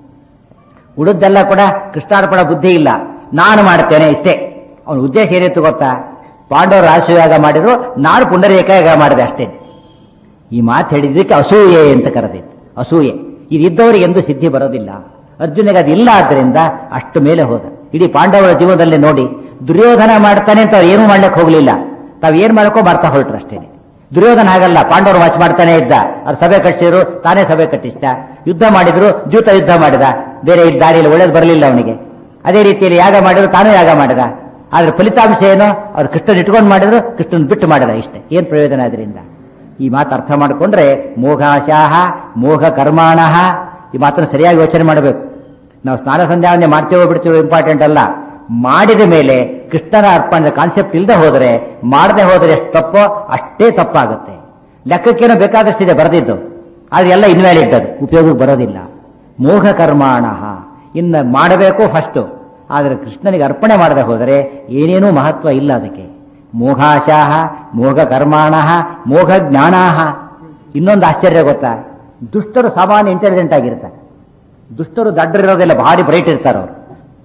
ಉಳಿದೆಲ್ಲ ಕೂಡ ಕೃಷ್ಣಾರ್ಪಣ ಬುದ್ಧಿ ಇಲ್ಲ ನಾನು ಮಾಡ್ತೇನೆ ಇಷ್ಟೇ ಅವನ ಉದ್ದೇಶ ಏನಿತ್ತು ಗೊತ್ತಾ ಪಾಂಡವರು ರಾಜಸೂಯಾಗ ಮಾಡಿದ್ರು ನಾನು ಪುಂಡರೀಕ ಯಾಗ ಮಾಡಿದೆ ಅಷ್ಟೇ ಈ ಮಾತು ಹೇಳಿದ್ದಕ್ಕೆ ಅಸೂಯೆ ಅಂತ ಕರೆದಿತ್ತು ಅಸೂಯೆ ಇದಿದ್ದವರಿಗೆ ಎಂದು ಸಿದ್ಧಿ ಬರೋದಿಲ್ಲ ಅರ್ಜುನಿಗೆ ಅದು ಇಲ್ಲ ಆದ್ರಿಂದ ಅಷ್ಟು ಮೇಲೆ ಹೋದ ಇಡೀ ಪಾಂಡವರ ಜೀವನದಲ್ಲಿ ನೋಡಿ ದುರ್ಯೋಧನ ಮಾಡ್ತಾನೆ ಅಂತ ಅವ್ರು ಏನೂ ಮಾಡ್ಲಿಕ್ಕೆ ಹೋಗ್ಲಿಲ್ಲ ತಾವ್ ಏನ್ ಮಾಡಕ್ಕೋ ಮಾಡ್ತಾ ಹೊರಟ್ರು ಅಷ್ಟೇನೆ ದುರ್ಯೋಧನ ಹಾಗಲ್ಲ ಪಾಂಡವರು ವಾಚ್ ಮಾಡ್ತಾನೆ ಇದ್ದ ಅವ್ರು ಸಭೆ ಕಟ್ಟಿಸಿದ್ರು ತಾನೇ ಸಭೆ ಕಟ್ಟಿಸಿದ ಯುದ್ಧ ಮಾಡಿದ್ರು ಜೂತ ಯುದ್ಧ ಮಾಡಿದ ಬೇರೆ ಈ ದಾರಿಯಲ್ಲಿ ಒಳ್ಳೇದು ಬರಲಿಲ್ಲ ಅವನಿಗೆ ಅದೇ ರೀತಿಯಲ್ಲಿ ಯಾಗ ಮಾಡಿದ್ರು ತಾನೂ ಯಾಗ ಮಾಡಿದ ಆದ್ರೆ ಫಲಿತಾಂಶ ಏನು ಅವ್ರು ಕೃಷ್ಣನ್ ಇಟ್ಕೊಂಡು ಮಾಡಿದ್ರು ಕೃಷ್ಣನ್ ಬಿಟ್ಟು ಮಾಡಿದ ಇಷ್ಟೇ ಏನ್ ಪ್ರಯೋಜನ ಅದರಿಂದ ಈ ಮಾತು ಅರ್ಥ ಮಾಡಿಕೊಂಡ್ರೆ ಮೋಘಾಶಾಹ ಮೋಘ ಕರ್ಮಾಣಃ ಈ ಮಾತನ್ನು ಸರಿಯಾಗಿ ಯೋಚನೆ ಮಾಡಬೇಕು ನಾವು ಸ್ನಾನ ಸಂಧ್ಯಾವಂದನೆ ಮಾಡ್ತೇವೋ ಬಿಡ್ತೇವೋ ಇಂಪಾರ್ಟೆಂಟ್ ಅಲ್ಲ ಮಾಡಿದ ಮೇಲೆ ಕೃಷ್ಣನ ಅರ್ಪಣೆ ಕಾನ್ಸೆಪ್ಟ್ ಇಲ್ಲದೆ ಹೋದರೆ ಮಾಡದೆ ಹೋದರೆ ಎಷ್ಟು ತಪ್ಪೋ ಅಷ್ಟೇ ತಪ್ಪಾಗುತ್ತೆ ಲೆಕ್ಕಕ್ಕೇನೋ ಬೇಕಾದಷ್ಟಿದೆ ಬರೆದಿದ್ದು ಆದ್ರೆ ಎಲ್ಲ ಇನ್ವ್ಯಾಲಿಡ್ ಅದು ಉಪಯೋಗಕ್ಕೆ ಬರೋದಿಲ್ಲ ಮೋಘ ಕರ್ಮಾಣ ಇನ್ನು ಮಾಡಬೇಕು ಫಸ್ಟು ಆದರೆ ಕೃಷ್ಣನಿಗೆ ಅರ್ಪಣೆ ಮಾಡದೆ ಹೋದರೆ ಏನೇನೂ ಮಹತ್ವ ಇಲ್ಲ ಅದಕ್ಕೆ ಮೋಘಾಶಾಹ ಮೋಘ ಕರ್ಮಾಣ ಮೋಘ ಜ್ಞಾನಾಹ ಇನ್ನೊಂದು ಆಶ್ಚರ್ಯ ಗೊತ್ತಾ ದುಷ್ಟರು ಸಾಮಾನ್ಯ ಇಂಟೆಲಿಜೆಂಟ್ ಆಗಿರ್ತಾರೆ ದುಷ್ಟರು ದಡ್ಡರಿರೋದೆಲ್ಲ ಭಾರಿ ಬ್ರೈಟ್ ಇರ್ತಾರೆ ಅವರು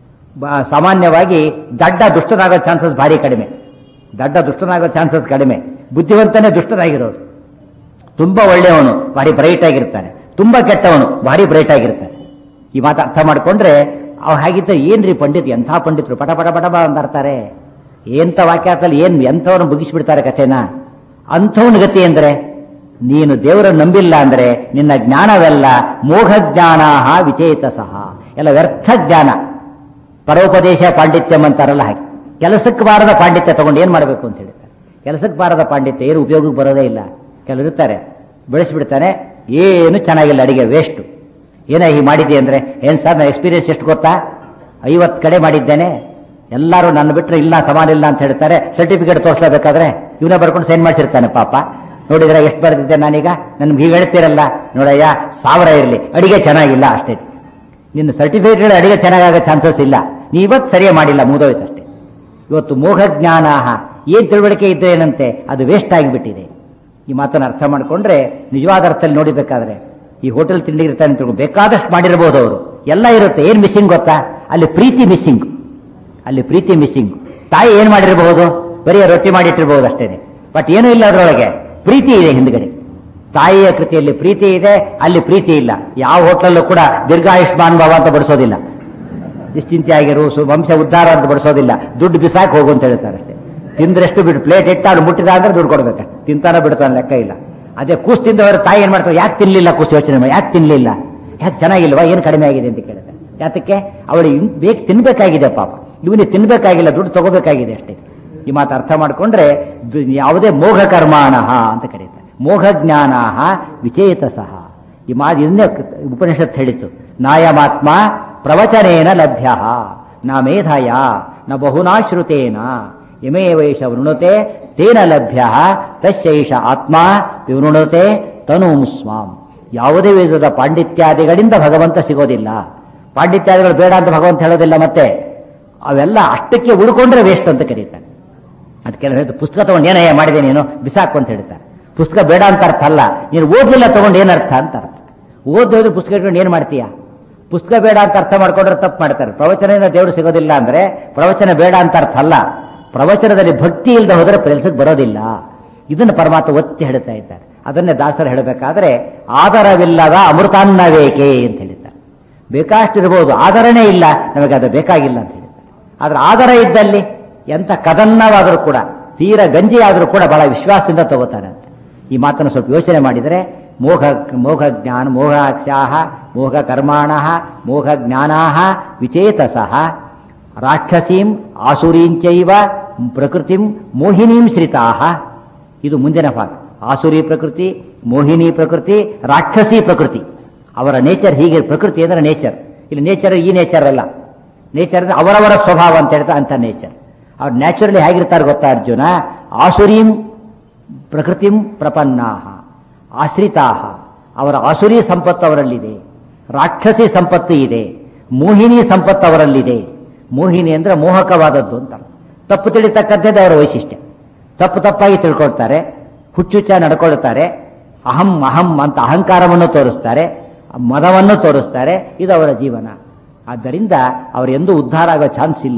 ಬ- ಸಾಮಾನ್ಯವಾಗಿ ದಡ್ಡ ದುಷ್ಟನಾಗೋ ಚಾನ್ಸಸ್ ಭಾರಿ ಕಡಿಮೆ ದಡ್ಡ ದುಷ್ಟನಾಗೋ ಚಾನ್ಸಸ್ ಕಡಿಮೆ ಬುದ್ಧಿವಂತನೇ ದುಷ್ಟನಾಗಿರೋದು ತುಂಬಾ ಒಳ್ಳೆಯವನು ಭಾರಿ ಬ್ರೈಟ್ ಆಗಿರ್ತಾನೆ ತುಂಬಾ ಕೆಟ್ಟವನು ಭಾರಿ ಬ್ರೈಟ್ ಆಗಿರ್ತಾನೆ ಈ ಮಾತು ಅರ್ಥ ಮಾಡ್ಕೊಂಡ್ರೆ ಅವ್ ಹಾಗಿದ್ದ ಏನ್ರಿ ಪಂಡಿತ್ ಎಂಥ ಪಂಡಿತರು ಪಟ ಪಟ ಪಟ ಅಂತ ಅಂತಾರ್ತಾರೆ ಎಂತ ವಾಕ್ಯಾರ್ಥದಲ್ಲಿ ಏನ್ ಎಂಥವ್ರನ್ನ ಮುಗಿಸ್ಬಿಡ್ತಾರೆ ಕಥೆನ ಅಂಥವನ ಗತಿ ಅಂದ್ರೆ ನೀನು ದೇವರನ್ನು ನಂಬಿಲ್ಲ ಅಂದ್ರೆ ನಿನ್ನ ಜ್ಞಾನವೆಲ್ಲ ಮೋಘ ಜ್ಞಾನ ವಿಚೇತ ಸಹ ಎಲ್ಲ ವ್ಯರ್ಥ ಜ್ಞಾನ ಪರೋಪದೇಶ ಪಾಂಡಿತ್ಯಂ ಅಂತಾರಲ್ಲ ಹಾಗೆ ಕೆಲಸಕ್ಕೆ ಬಾರದ ಪಾಂಡಿತ್ಯ ತಗೊಂಡು ಏನ್ ಮಾಡಬೇಕು ಅಂತ ಹೇಳ್ತಾರೆ ಕೆಲಸಕ್ಕೆ ಬಾರದ ಪಾಂಡಿತ್ಯ ಏನು ಉಪಯೋಗಕ್ಕೆ ಬರೋದೇ ಇಲ್ಲ ಕೆಲವರು ಇರ್ತಾರೆ ಬೆಳೆಸ್ಬಿಡ್ತಾನೆ ಏನು ಚೆನ್ನಾಗಿಲ್ಲ ಅಡಿಗೆ ವೇಸ್ಟ್ ಏನ ಹೀಗೆ ಮಾಡಿದ್ದೆ ಅಂದ್ರೆ ಏನ್ ಸರ್ ನನ್ನ ಎಕ್ಸ್ಪೀರಿಯನ್ಸ್ ಎಷ್ಟು ಗೊತ್ತಾ ಐವತ್ತು ಕಡೆ ಮಾಡಿದ್ದೇನೆ ಎಲ್ಲರೂ ನನ್ನ ಬಿಟ್ಟರೆ ಇಲ್ಲ ಸಮಾನ ಇಲ್ಲ ಅಂತ ಹೇಳ್ತಾರೆ ಸರ್ಟಿಫಿಕೇಟ್ ತೋರಿಸ್ಲೇಬೇಕಾದ್ರೆ ಇವನೇ ಬರ್ಕೊಂಡು ಸೈನ್ ಮಾಡಿಸಿರ್ತಾನೆ ಪಾಪ ನೋಡಿದ್ರೆ ಎಷ್ಟು ಬರೆದಿದ್ದೆ ನಾನೀಗ ನನ್ಗೆ ಹೀಗೆ ಹೇಳ್ತೀರಲ್ಲ ನೋಡಯ್ಯ ಸಾವಿರ ಇರಲಿ ಅಡಿಗೆ ಚೆನ್ನಾಗಿಲ್ಲ ಅಷ್ಟೇ ನಿನ್ನ ಸರ್ಟಿಫಿಕೇಟ್ ಅಡಿಗೆ ಚೆನ್ನಾಗಾಗೋ ಚಾನ್ಸಸ್ ಇಲ್ಲ ನೀ ಇವತ್ತು ಸರಿಯಾಗಿ ಮಾಡಿಲ್ಲ ಮುಗಿದೋಯ್ತಷ್ಟೇ ಇವತ್ತು ಮೋಹ ಜ್ಞಾನ ಏನ್ ತಿಳುವಳಿಕೆ ಇದ್ರೆ ಏನಂತೆ ಅದು ವೇಸ್ಟ್ ಆಗಿಬಿಟ್ಟಿದೆ ಈ ಮಾತನ್ನು ಅರ್ಥ ಮಾಡಿಕೊಂಡ್ರೆ ನಿಜವಾದ ಅರ್ಥದಲ್ಲಿ ನೋಡಿಬೇಕಾದ್ರೆ ಈ ಹೋಟೆಲ್ ತಿಂಡಿ ಇರ್ತಾನೆ ಅಂತ ತಿಳ್ಕೊಂಡು ಬೇಕಾದಷ್ಟು ಮಾಡಿರ್ಬೋದು ಅವರು ಎಲ್ಲ ಇರುತ್ತೆ ಏನ್ ಮಿಸ್ಸಿಂಗ್ ಗೊತ್ತಾ ಅಲ್ಲಿ ಪ್ರೀತಿ ಮಿಸ್ಸಿಂಗ್ ಅಲ್ಲಿ ಪ್ರೀತಿ ಮಿಸ್ಸಿಂಗ್ ತಾಯಿ ಏನ್ ಮಾಡಿರಬಹುದು ಬರೀ ರೊಟ್ಟಿ ಮಾಡಿಟ್ಟಿರ್ಬಹುದು ಅಷ್ಟೇನೆ ಬಟ್ ಏನೂ ಇಲ್ಲ ಅದರೊಳಗೆ ಪ್ರೀತಿ ಇದೆ ಹಿಂದ್ಗಡೆ ತಾಯಿಯ ಕೃತಿಯಲ್ಲಿ ಪ್ರೀತಿ ಇದೆ ಅಲ್ಲಿ ಪ್ರೀತಿ ಇಲ್ಲ ಯಾವ ಹೋಟ್ಲಲ್ಲೂ ಕೂಡ ದೀರ್ಘಾಯುಷ್ಮಾನ್ ಭವ ಅಂತ ಬಡಿಸೋದಿಲ್ಲ ನಿಶ್ಚಿಂತೆ ಆಗಿರು ಸು- ವಂಶ ಉದ್ಧಾರ ಅಂತ ಬಡಿಸೋದಿಲ್ಲ ದುಡ್ಡು ಬಿಸಾಕ್ ಹೋಗು ಅಂತ ಹೇಳ್ತಾರೆ ಅಷ್ಟೇ ತಿಂದ್ರೆಷ್ಟು ಬಿಟ್ಟು ಪ್ಲೇಟ್ ಇಟ್ಟಾಡು ಮುಟ್ಟಿದ ಅಂದ್ರೆ ದುಡ್ಡು ಕೊಡ್ಬೇಕು ತಿಂತಾನ ಬಿಡ್ತಾನೆ ಲೆಕ್ಕ ಇಲ್ಲ ಅದೇ ಕೂಸ್ ತಿಂದವರು ತಾಯಿ ಏನ್ ಮಾಡ್ತಾರೆ ಯಾಕೆ ತಿನ್ಲಿಲ್ಲ ಕೂಸ್ ಯೋಚನೆ ಮಾಡಿ ಯಾಕೆ ತಿನ್ಲಿಲ್ಲ ಯಾಕೆ ಚೆನ್ನಾಗಿಲ್ವಾ ಏನು ಕಡಿಮೆ ಆಗಿದೆ ಅಂತ ಕೇಳ್ತಾರೆ ಯಾತಕ್ಕೆ ಅವಳಿಗೆ ಬೇಕು ತಿನ್ಬೇಕಾಗಿದೆ ಪಾಪ ಇವನಿಗೆ ತಿನ್ಬೇಕಾಗಿಲ್ಲ ದುಡ್ಡು ತಗೋಬೇಕಾಗಿದೆ ಅಷ್ಟೇ ಈ ಮಾತು ಅರ್ಥ ಮಾಡ್ಕೊಂಡ್ರೆ ದು- ಯಾವುದೇ ಮೋಘ ಕರ್ಮಾಣಃ ಅಂತ ಕರೀತಾರೆ ಮೋಘ ಜ್ಞಾನಾಹ ವಿಚೇತ ಸಹ ಈ ಮಾತು ಇದನ್ನೇ ಉಪನಿಷತ್ ಹೇಳಿತು ನಾಯಮಾತ್ಮ ಪ್ರವಚನೇನ ಲಭ್ಯ ನ ಮೇಧಯ ನ ಬಹುನಾಶ್ರುತೇನ ಯಮೇ ವೈಷ ವೃಣುತೆ ತೇನ ಲಭ್ಯ ತಸ್ಯೈಷ ಆತ್ಮ ವಿವೃಣುತೆ ತನೂಂ ಸ್ವಾಂ ಯಾವುದೇ ವಿಧದ ಪಾಂಡಿತ್ಯಾದಿಗಳಿಂದ ಭಗವಂತ ಸಿಗೋದಿಲ್ಲ ಪಾಂಡಿತ್ಯಾದಿಗಳು ಬೇಡ ಅಂತ ಭಗವಂತ ಹೇಳೋದಿಲ್ಲ ಮತ್ತೆ ಅವೆಲ್ಲ ಅಷ್ಟಕ್ಕೆ ಉಳ್ಕೊಂಡ್ರೆ ವೇಸ್ಟ್ ಅಂತ ಕರೀತಾರೆ ಅದು ಕೆಲವು ಹೇಳ್ತಾರೆ ಪುಸ್ತಕ ತಗೊಂಡು ಏನಯ್ಯ ಮಾಡಿದೆ ನೀನು ಬಿಸಾಕು ಅಂತ ಹೇಳ್ತಾರೆ ಪುಸ್ತಕ ಬೇಡ ಅಂತ ಅರ್ಥ ಅಲ್ಲ ನೀನು ಓದಲಿಲ್ಲ ತಗೊಂಡು ಏನರ್ಥ ಅಂತ ಅರ್ಥ ಓದೋದು ಪುಸ್ತಕ ಇಟ್ಕೊಂಡು ಏನು ಮಾಡ್ತೀಯ ಪುಸ್ತಕ ಬೇಡ ಅಂತ ಅರ್ಥ ಮಾಡ್ಕೊಂಡ್ರೆ ತಪ್ಪು ಮಾಡ್ತಾರೆ ಪ್ರವಚನದಿಂದ ದೇವರು ಸಿಗೋದಿಲ್ಲ ಅಂದ್ರೆ ಪ್ರವಚನ ಬೇಡ ಅಂತ ಅರ್ಥ ಅಲ್ಲ ಪ್ರವಚನದಲ್ಲಿ ಭಕ್ತಿ ಇಲ್ಲದೆ ಹೋದರೆ ಕೆಲಸಕ್ಕೆ ಬರೋದಿಲ್ಲ ಇದನ್ನು ಪರಮಾತ್ಮ ಒತ್ತಿ ಹೇಳ್ತಾ ಇದ್ದಾರೆ ಅದನ್ನೇ ದಾಸರು ಹೇಳಬೇಕಾದ್ರೆ ಆಧಾರವಿಲ್ಲದ ಅಮೃತಾನ್ನವೇಕೆ ಅಂತ ಹೇಳಿದ್ದಾರೆ ಬೇಕಾಷ್ಟಿರ್ಬೋದು ಆಧಾರನೇ ಇಲ್ಲ ನಮಗೆ ಅದು ಬೇಕಾಗಿಲ್ಲ ಅಂತ ಹೇಳಿದ್ದಾರೆ ಆದ್ರೆ ಆಧಾರ ಇದ್ದಲ್ಲಿ ಎಂತ ಕದನ್ನವಾದರೂ ಕೂಡ ತೀರ ಗಂಜಿ ಆದರೂ ಕೂಡ ಬಹಳ ವಿಶ್ವಾಸದಿಂದ ತಗೋತಾರೆ ಅಂತ ಈ ಮಾತನ್ನು ಸ್ವಲ್ಪ ಯೋಚನೆ ಮಾಡಿದರೆ ಮೋಹ ಮೋಹ ಜ್ಞಾನ ಮೋಹಾಕ್ಷಾಹ ಮೋಹ ಕರ್ಮಾಣ ಮೋಹ ಜ್ಞಾನಾ ವಿಚೇತಸಃ ರಾಕ್ಷಸೀಂ ಆಸುರೀಂಚೈವ ಪ್ರಕೃತಿಂ ಮೋಹಿನೀಂ ಶ್ರಿತಾಹ ಇದು ಮುಂದಿನ ಭಾಗ ಆಸುರಿ ಪ್ರಕೃತಿ ಮೋಹಿನಿ ಪ್ರಕೃತಿ ರಾಕ್ಷಸಿ ಪ್ರಕೃತಿ ಅವರ ನೇಚರ್ ಹೀಗೆ ಪ್ರಕೃತಿ ಅಂದ್ರೆ ನೇಚರ್ ಇಲ್ಲಿ ನೇಚರ್ ಈ ನೇಚರ್ ಅಲ್ಲ ನೇಚರ್ ಅಂದ್ರೆ ಅವರವರ ಸ್ವಭಾವ ಅಂತ ಹೇಳ್ತಾ ಅಂತ ನೇಚರ್ ಅವ್ರು ನ್ಯಾಚುರಲಿ ಹೇಗಿರ್ತಾರೆ ಗೊತ್ತಾ ಅರ್ಜುನ ಆಸುರೀಂ ಪ್ರಕೃತಿಂ ಪ್ರಪನ್ನಾಹ ಆಶ್ರಿತಾಹ ಅವರ ಆಸುರಿ ಸಂಪತ್ತು ಅವರಲ್ಲಿದೆ ರಾಕ್ಷಸಿ ಸಂಪತ್ತು ಇದೆ ಮೋಹಿನಿ ಸಂಪತ್ತು ಅವರಲ್ಲಿದೆ ಮೋಹಿನಿ ಅಂದ್ರೆ ಮೋಹಕವಾದದ್ದು ಅಂತ ತಪ್ಪು ತಿಳಿತಕ್ಕಂಥದ್ದು ಅವರ ವೈಶಿಷ್ಟ್ಯ ತಪ್ಪು ತಪ್ಪಾಗಿ ತಿಳ್ಕೊಳ್ತಾರೆ ಹುಚ್ಚುಚ್ಚ ನಡ್ಕೊಳ್ತಾರೆ ಅಹಂ ಅಹಂ ಅಂತ ಅಹಂಕಾರವನ್ನು ತೋರಿಸ್ತಾರೆ ಮದವನ್ನು ತೋರಿಸ್ತಾರೆ ಇದು ಅವರ ಜೀವನ ಆದ್ದರಿಂದ ಅವರು ಎಂದೂ ಉದ್ಧಾರ ಆಗೋ ಚಾನ್ಸ್ ಇಲ್ಲ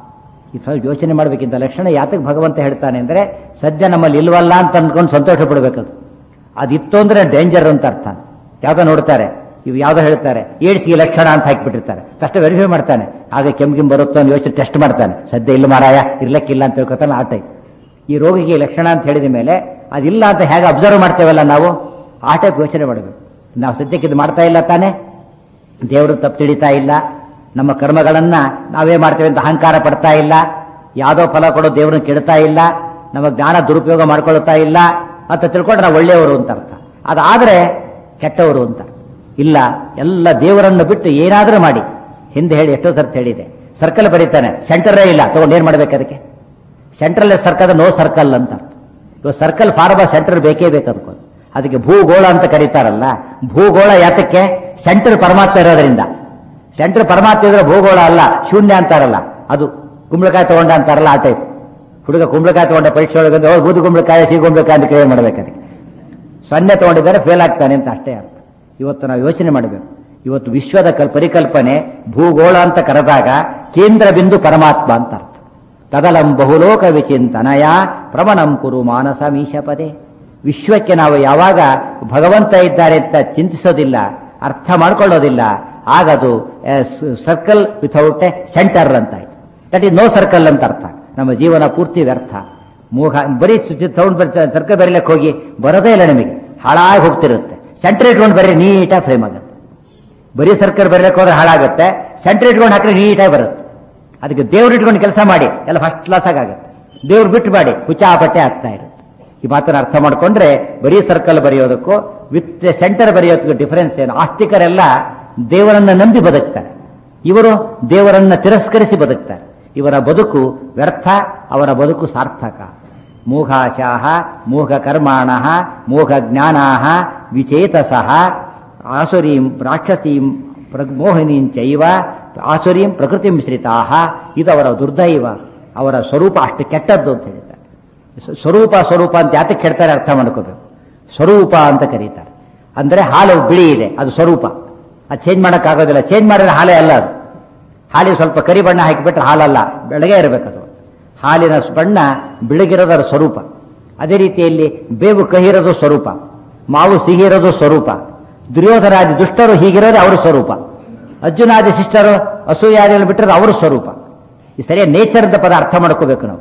ಈ ಸ್ವಲ್ಪ ಯೋಚನೆ ಮಾಡಬೇಕಿಂತ ಲಕ್ಷಣ ಯಾತಕ್ಕೆ ಭಗವಂತ ಹೇಳ್ತಾನೆ ಅಂದ್ರೆ ಸದ್ಯ ನಮ್ಮಲ್ಲಿ ಇಲ್ವಲ್ಲ ಅಂತ ಅಂದ್ಕೊಂಡು ಸಂತೋಷ ಪಡಬೇಕದು ಅದಿತ್ತು ಅಂದ್ರೆ ಡೇಂಜರ್ ಅಂತ ಅರ್ಥ ಯಾವ್ದೋ ನೋಡ್ತಾರೆ ಇವು ಯಾವ್ದೋ ಹೇಳ್ತಾರೆ ಏಡ್ಸ್ಗೆ ಲಕ್ಷಣ ಅಂತ ಹಾಕಿಬಿಟ್ಟಿರ್ತಾರೆ ತಕ್ಷಣ ವೆರಿಫೈ ಮಾಡ್ತಾನೆ ಆಗ ಕೆಮ್ಗಿಮ್ ಬರುತ್ತೋ ಅಂತ ಯೋಚನೆ ಟೆಸ್ಟ್ ಮಾಡ್ತಾನೆ ಸದ್ಯ ಇಲ್ಲ ಮಾರಾಯ ಇರ್ಲಕ್ಕಿಲ್ಲ ಅಂತ ತಿಳ್ಕೊತಾನೆ ಆ ಟೈಪ್ ಈ ರೋಗಿಗೆ ಲಕ್ಷಣ ಅಂತ ಹೇಳಿದ ಮೇಲೆ ಅದಿಲ್ಲ ಅಂತ ಹೇಗೆ ಅಬ್ಸರ್ವ್ ಮಾಡ್ತೇವಲ್ಲ ನಾವು ಆ ಟೈಪ್ ಯೋಚನೆ ಮಾಡಬೇಕು ನಾವು ಸದ್ಯಕ್ಕೆ ಇದು ಮಾಡ್ತಾ ಇಲ್ಲ ತಾನೇ ದೇವರು ತಪ್ಪು ತಿಳಿತಾ ಇಲ್ಲ ನಮ್ಮ ಕರ್ಮಗಳನ್ನ ನಾವೇ ಮಾಡ್ತೇವೆ ಅಂತ ಅಹಂಕಾರ ಪಡ್ತಾ ಇಲ್ಲ ಯಾವುದೋ ಫಲ ಕೊಡೋ ದೇವ್ರನ್ನ ಕೆಡ್ತಾ ಇಲ್ಲ ನಮ್ಮ ಜ್ಞಾನ ದುರುಪಯೋಗ ಮಾಡ್ಕೊಳ್ತಾ ಇಲ್ಲ ಅಂತ ತಿಳ್ಕೊಂಡ್ರೆ ನಾವು ಒಳ್ಳೆಯವರು ಅಂತ ಅರ್ಥ ಅದಾದ್ರೆ ಕೆಟ್ಟವರು ಅಂತ ಇಲ್ಲ ಎಲ್ಲ ದೇವರನ್ನು ಬಿಟ್ಟು ಏನಾದರೂ ಮಾಡಿ ಹಿಂದೆ ಹೇಳಿ ಎಷ್ಟೋ ಸರ್ತಿ ಹೇಳಿದೆ ಸರ್ಕಲ್ ಬರೀತಾನೆ ಸೆಂಟರೇ ಇಲ್ಲ ತಗೊಂಡು ಏನ್ ಮಾಡ್ಬೇಕು ಅದಕ್ಕೆ ಸೆಂಟ್ರಲ್ ಸರ್ಕಲ್ ನೋ ಸರ್ಕಲ್ ಅಂತ ಅರ್ಥ. ಇವಾಗ ಸರ್ಕಲ್ ಫಾರ್ಮ ಸೆಂಟರ್ ಬೇಕೇ ಬೇಕು ಅದಕ್ಕೆ ಅದಕ್ಕೆ ಭೂಗೋಳ ಅಂತ ಕರೀತಾರಲ್ಲ ಭೂಗೋಳ ಯಾತಕ್ಕೆ ಸೆಂಟರ್ ಪರಮಾತ್ಮ ಇರೋದ್ರಿಂದ ಸೆಂಟರ್ ಪರಮಾತ್ಮ ಇದ್ರೆ ಭೂಗೋಳ ಅಲ್ಲ ಶೂನ್ಯ ಅಂತಾರಲ್ಲ ಅದು ಕುಂಬಳಕಾಯಿ ತಗೊಂಡ ಅಂತಾರಲ್ಲ ಆ ಟೈಪ್ ಹುಡುಗ ಕುಂಬಳಕಾಯಿ ತಗೊಂಡ ಪರೀಕ್ಷೆ ಒಳಗೆ ಬಂದು, ಓ, ಬೂದು ಕುಂಬಳಕಾಯಿ ಸಿಹಿ ಕುಂಬಳಕಾಯಿ ಅಂತ ಕ್ಲಿಯರ್ ಮಾಡ್ಬೇಕು ಅದಕ್ಕೆ ಸೊನ್ನೆ ತಗೊಂಡಿದ್ದಾರೆ ಫೇಲ್ ಆಗ್ತಾನೆ ಅಂತ ಅಷ್ಟೇ ಅರ್ಥ ಇವತ್ತು ನಾವು ಯೋಚನೆ ಮಾಡಬೇಕು ಇವತ್ತು ವಿಶ್ವದ ಕಲ್ ಪರಿಕಲ್ಪನೆ ಭೂಗೋಳ ಅಂತ ಕರೆದಾಗ ಕೇಂದ್ರ ಬಿಂದು ಪರಮಾತ್ಮ ಅಂತ ಅರ್ಥ ತದಲಂ ಬಹುಲೋಕ ವಿಚಿಂತನಯ ಪ್ರಮಣಂ ಕುರು ಮಾನಸ ಮೀಶಪದೇ ವಿಶ್ವಕ್ಕೆ ನಾವು ಯಾವಾಗ ಭಗವಂತ ಇದ್ದಾರೆ ಅಂತ ಚಿಂತಿಸೋದಿಲ್ಲ ಅರ್ಥ ಮಾಡ್ಕೊಳ್ಳೋದಿಲ್ಲ ಆಗದು ಸರ್ಕಲ್ ವಿಥೌಟ್ ಎ ಸೆಂಟರ್ ಅಂತ ಆಯ್ತು ದಟ್ ಇಸ್ ನೋ ಸರ್ಕಲ್ ಅಂತ ಅರ್ಥ ನಮ್ಮ ಜೀವನ ಪೂರ್ತಿ ವ್ಯರ್ಥ ಮೂಗ ಬರೀ ಸೌಂಡ್ ಬರ್ತಾರೆ ಸರ್ಕಲ್ ಬರೀಲಕ್ಕೆ ಹೋಗಿ ಬರೋದೇ ಇಲ್ಲ ನಿಮಗೆ ಹಾಳಾಗಿ ಹೋಗ್ತಿರುತ್ತೆ ಸೆಂಟರ್ ಇಟ್ಕೊಂಡು ಬರೀ ನೀಟಾಗಿ ಫ್ರೇಮ್ ಆಗುತ್ತೆ ಬರೀ ಸರ್ಕಲ್ ಬರೀಲಕ್ಕೆ ಹೋದ್ರೆ ಹಾಳಾಗುತ್ತೆ ಸೆಂಟರ್ ಇಟ್ಕೊಂಡು ಹಾಕಿದ್ರೆ ನೀಟಾಗಿ ಬರುತ್ತೆ ಅದಕ್ಕೆ ದೇವ್ರು ಇಟ್ಕೊಂಡು ಕೆಲಸ ಮಾಡಿ ಎಲ್ಲ ಫಸ್ಟ್ ಕ್ಲಾಸ್ ಆಗುತ್ತೆ ದೇವ್ರು ಬಿಟ್ಟು ಮಾಡಿ ಹುಚ್ಚಾಪಟ್ಟೆ ಆಗ್ತಾ ಇರುತ್ತೆ ಈ ಮಾತನ್ನ ಅರ್ಥ ಮಾಡ್ಕೊಂಡ್ರೆ ಬರೀ ಸರ್ಕಲ್ ಬರೆಯೋದಕ್ಕೂ ವಿತ್ ಸೆಂಟರ್ ಬರೆಯೋದಕ್ಕೂ ಡಿಫರೆನ್ಸ್ ಏನು ಆಸ್ತಿಕರೆಲ್ಲ ದೇವರನ್ನ ನಂಬಿ ಬದುಕ್ತಾರೆ ಇವರು ದೇವರನ್ನ ತಿರಸ್ಕರಿಸಿ ಬದುಕ್ತಾರೆ ಇವರ ಬದುಕು ವ್ಯರ್ಥ ಅವರ ಬದುಕು ಸಾರ್ಥಕ ಮೂಘಾಶಾಹ ಮೂಘ ಕರ್ಮಾಣ ಮೂಘ ಜ್ಞಾನಾಹ ವಿಚೇತಸಃ ಆಸುರೀಂ ರಾಕ್ಷಸೀಂ ಪ್ರ- ಮೋಹಿನೀಂ ಚೈವ ಆಸುರೀಂ ಪ್ರಕೃತಿ ಮಿಶ್ರಿತಾಹ ಇದು ಅವರ ದುರ್ದೈವ ಅವರ ಸ್ವರೂಪ ಅಷ್ಟು ಕೆಟ್ಟದ್ದು ಅಂತ ಹೇಳ್ತಾರೆ ಸ- ಸ್ವರೂಪ ಸ್ವರೂಪ ಅಂತ ಯಾತಕ್ಕೆ ಹೇಳ್ತಾರೆ ಅರ್ಥ ಮಾಡ್ಕೋಬೇಕು ಸ್ವರೂಪ ಅಂತ ಕರೀತಾರೆ ಅಂದ್ರೆ ಹಾಲು ಬಿಳಿ ಇದೆ ಅದು ಸ್ವರೂಪ ಅದು ಚೇಂಜ್ ಮಾಡೋಕ್ಕಾಗೋದಿಲ್ಲ ಚೇಂಜ್ ಮಾಡಿದ್ರೆ ಹಾಲೇ ಅಲ್ಲ ಅದು ಹಾಲಿಗೆ ಸ್ವಲ್ಪ ಕರಿ ಬಣ್ಣ ಹಾಕಿಬಿಟ್ರೆ ಹಾಲಲ್ಲ ಬೆಳಗ್ಗೆ ಇರಬೇಕದು ಹಾಲಿನ ಸ್- ಬಣ್ಣ ಬೆಳಗಿರೋದರ ಸ್ವರೂಪ ಅದೇ ರೀತಿಯಲ್ಲಿ ಬೇವು ಕಹಿರೋದು ಸ್ವರೂಪ ಮಾವು ಸಿಹಿರೋದು ಸ್ವರೂಪ ದುರ್ಯೋಧನಾದಿ ದುಷ್ಟರು ಹೀಗಿರೋದು ಅವರ ಸ್ವರೂಪ ಅರ್ಜುನಾದಿ ಶಿಷ್ಟರು ಅಸೂಯಾದಿಗಳು ಬಿಟ್ಟರೆ ಅವರ ಸ್ವರೂಪ ಈ ಸರಿಯಾದ ನೇಚರ್ ಅಂತ ಪದ ಅರ್ಥ ಮಾಡ್ಕೋಬೇಕು ನಾವು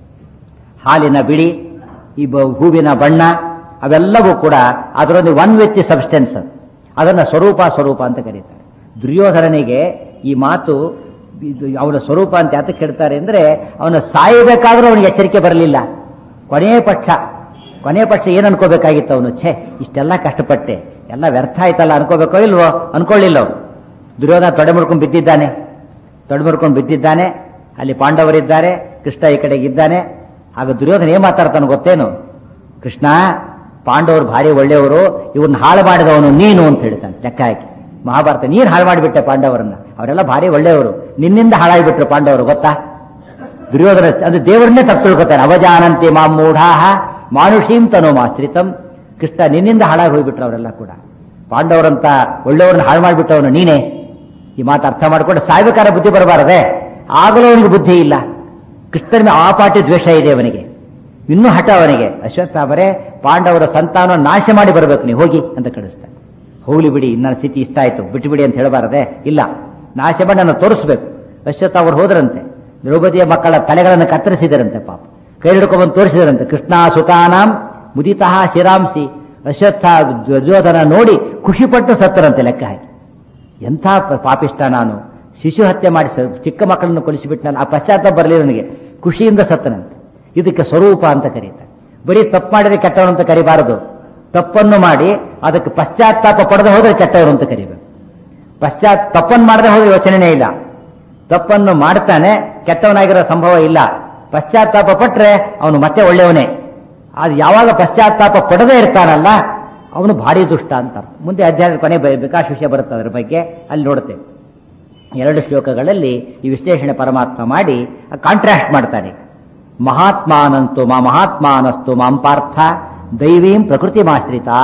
ಹಾಲಿನ ಬಿಳಿ ಈ ಬ- ಹೂವಿನ ಬಣ್ಣ ಅವೆಲ್ಲವೂ ಕೂಡ ಅದರೊಂದು ಒನ್ ವಿತ್ ಸಬ್ಸ್ಟೆನ್ಸ್ ಅದನ್ನ ಸ್ವರೂಪ ಸ್ವರೂಪ ಅಂತ ಕರೀತಾರೆ ದುರ್ಯೋಧನನಿಗೆ ಈ ಮಾತು ಇದು ಅವನ ಸ್ವರೂಪ ಅಂತ ಯಾತಕ್ಕೆ ಹೇಳ್ತಾರೆ ಅಂದ್ರೆ ಅವನ ಸಾಯಬೇಕಾದ್ರೂ ಅವನಿಗೆ ಎಚ್ಚರಿಕೆ ಬರಲಿಲ್ಲ ಕೊನೆಯ ಪಕ್ಷ ಕೊನೆಯ ಪಕ್ಷ ಏನು ಅನ್ಕೋಬೇಕಾಗಿತ್ತು ಅವನು ಛೇ ಇಷ್ಟೆಲ್ಲ ಕಷ್ಟಪಟ್ಟೆ ಎಲ್ಲ ವ್ಯರ್ಥ ಆಯ್ತಲ್ಲ ಅನ್ಕೋಬೇಕೋ ಇಲ್ವೋ ಅನ್ಕೊಳ್ಳಿಲ್ಲ ಅವನು ದುರ್ಯೋಧನ ತೊಡೆ ಮುಡ್ಕೊಂಡು ಬಿದ್ದಿದ್ದಾನೆ ತೊಡೆ ಮುಡ್ಕೊಂಡು ಬಿದ್ದಿದ್ದಾನೆ ಅಲ್ಲಿ ಪಾಂಡವರಿದ್ದಾರೆ ಕೃಷ್ಣ ಈ ಕಡೆಗೆ ಇದ್ದಾನೆ ಆಗ ದುರ್ಯೋಧನ ಏನ್ ಮಾತಾಡ್ತಾನೆ ಗೊತ್ತೇನು ಕೃಷ್ಣ ಪಾಂಡವರು ಭಾರಿ ಒಳ್ಳೆಯವರು ಇವ್ರನ್ನ ಹಾಳು ಮಾಡಿದವನು ನೀನು ಅಂತ ಹೇಳ್ತಾನೆ ಲೆಕ್ಕ ಹಾಕಿ ಮಹಾಭಾರತ ನೀನು ಹಾಳು ಮಾಡಿಬಿಟ್ಟೆ ಪಾಂಡವರನ್ನ ಅವರೆಲ್ಲ ಭಾರಿ ಒಳ್ಳೆಯವರು ನಿನ್ನಿಂದ ಹಾಳಾಗಿಬಿಟ್ರು ಪಾಂಡವರು ಗೊತ್ತಾ ದುರ್ಯೋಧನ ಅದು ದೇವರನ್ನೇ ತಪ್ಪು ತಿಳ್ಕೊತಾನೆ ಅವಜಾನಂತೆ ಮಾಂ ಮೂಢಾಹ ಮಾನುಷೀಂ ತನೋ ಮಾಶ್ರಿತಂ ಕೃಷ್ಣ ನಿನ್ನಿಂದ ಹಾಳಾಗಿ ಹೋಗ್ಬಿಟ್ರು ಅವರೆಲ್ಲ ಕೂಡ ಪಾಂಡವರಂತ ಒಳ್ಳೆಯವ್ರನ್ನ ಹಾಳು ಮಾಡಿಬಿಟ್ಟವನು ನೀನೇ ಈ ಮಾತು ಅರ್ಥ ಮಾಡ್ಕೊಂಡು ಸಾಯ್ಬೇಕಾರ ಬುದ್ಧಿ ಬರಬಾರದೆ ಆಗಲೂ ಅವನಿಗೆ ಬುದ್ಧಿ ಇಲ್ಲ ಕೃಷ್ಣನ ಮೇಲೆ ಆ ಪಾಟಿ ದ್ವೇಷ ಇದೆ ಅವನಿಗೆ ಇನ್ನೂ ಹಠ ಅವನಿಗೆ ಅಶ್ವತ್ಥಾಮರೇ ಪಾಂಡವರ ಸಂತಾನ ನಾಶ ಮಾಡಿ ಬರಬೇಕು ನೀವು ಹೋಗಿ ಅಂತ ಕಳಿಸ್ತಾನೆ ಹೋಗ್ಲಿ ಬಿಡಿ ನನ್ನ ಸ್ಥಿತಿ ಇಷ್ಟ ಆಯ್ತು ಬಿಟ್ಟು ಬಿಡಿ ಅಂತ ಹೇಳಬಾರದೆ ಇಲ್ಲ ನಾಶ ಮಾಡಿ ನನ್ನ ತೋರಿಸ್ಬೇಕು ಅಶ್ವತ್ಥ ಅವರು ಹೋದ್ರಂತೆ ದ್ರೌಪದಿಯ ಮಕ್ಕಳ ತಲೆಗಳನ್ನು ಕತ್ತರಿಸಿದರಂತೆ ಪಾಪ ಕೈ ಹಿಡ್ಕೊಂಡ್ಬಂದು ತೋರಿಸಿದರಂತೆ ಕೃಷ್ಣ ಸುತಾನಾಂ ಮುದಿತಃ ಶಿರಾಂಸಿ ಅಶ್ವತ್ಥ ದುರ್ಯೋಧನ ನೋಡಿ ಖುಷಿಪಟ್ಟು ಸತ್ತರಂತೆ ಲೆಕ್ಕ ಹಾಕಿ ಎಂಥ ಪ- ಪಾಪಿಷ್ಟ ನಾನು ಶಿಶು ಹತ್ಯೆ ಮಾಡಿ ಸ- ಚಿಕ್ಕ ಮಕ್ಕಳನ್ನು ಕೊಲಿಸಿಬಿಟ್ನಲ್ಲ ಆ ಪಶ್ಚಾತ್ತಾಪ ಬರಲಿ ನನಗೆ ಖುಷಿಯಿಂದ ಸತ್ತನಂತೆ ಇದಕ್ಕೆ ಸ್ವರೂಪ ಅಂತ ಕರೀತಾರೆ ಬರೀ ತಪ್ಪು ಮಾಡಿದ್ರೆ ಕೆಟ್ಟವನು ಅಂತ ಕರಿಬಾರದು ತಪ್ಪನ್ನು ಮಾಡಿ ಅದಕ್ಕೆ ಪಶ್ಚಾತ್ತಾಪ ಪಡೆದು ಹೋದ್ರೆ ಕೆಟ್ಟವರು ಅಂತ ಕರಿಬೇಕು ಪಶ್ಚಾತ್ ತಪ್ಪನ್ನು ಮಾಡದೆ ಹೋದ್ರೆ ಯೋಚನೆನೇ ಇಲ್ಲ ತಪ್ಪನ್ನು ಮಾಡ್ತಾನೆ ಕೆಟ್ಟವನಾಗಿರೋ ಸಂಭವ ಇಲ್ಲ ಪಶ್ಚಾತ್ತಾಪ ಪಟ್ರೆ ಅವನು ಮತ್ತೆ ಒಳ್ಳೆಯವನೇ ಅದು ಯಾವಾಗ ಪಶ್ಚಾತ್ತಾಪ ಪಡದೇ ಇರ್ತಾನಲ್ಲ ಅವನು ಭಾರಿ ದುಷ್ಟ ಅಂತ ಅರ್ಥ. ಮುಂದೆ ಅಧ್ಯಾಯದ ಕೊನೆ ಬ- ವಿಕಾಸ ವಿಷಯ ಬರುತ್ತೆ ಅದ್ರ ಬಗ್ಗೆ ಅಲ್ಲಿ ನೋಡುತ್ತೇವೆ ಎರಡು ಶ್ಲೋಕಗಳಲ್ಲಿ ಈ ವಿಶ್ಲೇಷಣೆ ಪರಮಾತ್ಮ ಮಾಡಿ ಕಾಂಟ್ರಾಸ್ಟ್ ಮಾಡ್ತಾನೆ ಮಹಾತ್ಮಾನಂತು ಮಾ ಮಹಾತ್ಮಾನಸ್ತು ಮಾಂ ಪಾರ್ಥ ದೈವೀಂ ಪ್ರಕೃತಿಮಾಶ್ರಿತಾ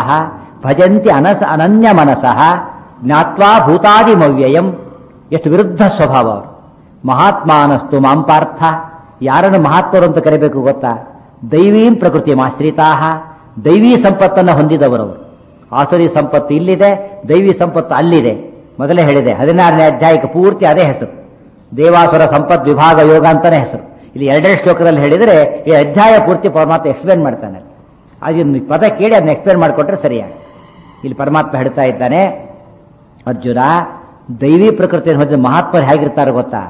ಭಜಂತಿ ಅನಸ ಅನನ್ಯ ಮನಸಃ ಜ್ಞಾತ್ವಾ ಭೂತಾದಿಮವ್ಯಯಂ ಎಷ್ಟು ವಿರುದ್ಧ ಸ್ವಭಾವ ಅವರು ಮಹಾತ್ಮಾನಸ್ತು ಮಾಂ ಪಾರ್ಥ ಯಾರನ್ನು ಮಹಾತ್ಮರು ಅಂತ ಕರಿಬೇಕು ಗೊತ್ತಾ ದೈವೀಂ ಪ್ರಕೃತಿಮಾಶ್ರಿತಾ ದೈವೀ ಸಂಪತ್ತನ್ನು ಹೊಂದಿದವರವರು ಆಸುರಿ ಸಂಪತ್ತು ಇಲ್ಲಿದೆ ದೈವಿ ಸಂಪತ್ತು ಅಲ್ಲಿದೆ ಮೊದಲೇ ಹೇಳಿದೆ ಹದಿನಾರನೇ ಅಧ್ಯಾಯಕ್ಕೆ ಪೂರ್ತಿ ಅದೇ ಹೆಸರು ದೇವಾಸುರ ಸಂಪತ್ ವಿಭಾಗ ಯೋಗ ಅಂತಾನೆ ಹೆಸರು ಇಲ್ಲಿ ಎರಡೆರಡು ಶ್ಲೋಕದಲ್ಲಿ ಹೇಳಿದರೆ ಈ ಅಧ್ಯಾಯ ಪೂರ್ತಿ ಪರಮಾತ್ಮ ಎಕ್ಸ್ಪ್ಲೇನ್ ಮಾಡ್ತಾನೆ ಅದನ್ನು ಪದ ಕೇಳಿ ಅದನ್ನ ಎಕ್ಸ್ಪ್ಲೇನ್ ಮಾಡಿಕೊಟ್ರೆ ಸರಿಯಾಗಿ ಇಲ್ಲಿ ಪರಮಾತ್ಮ ಹೇಳ್ತಾ ಇದ್ದಾನೆ ಅರ್ಜುನ ದೈವಿ ಪ್ರಕೃತಿಯನ್ನು ಹೊಂದಿದ ಮಹಾತ್ಮರು ಹೇಗಿರ್ತಾರೆ ಗೊತ್ತಾ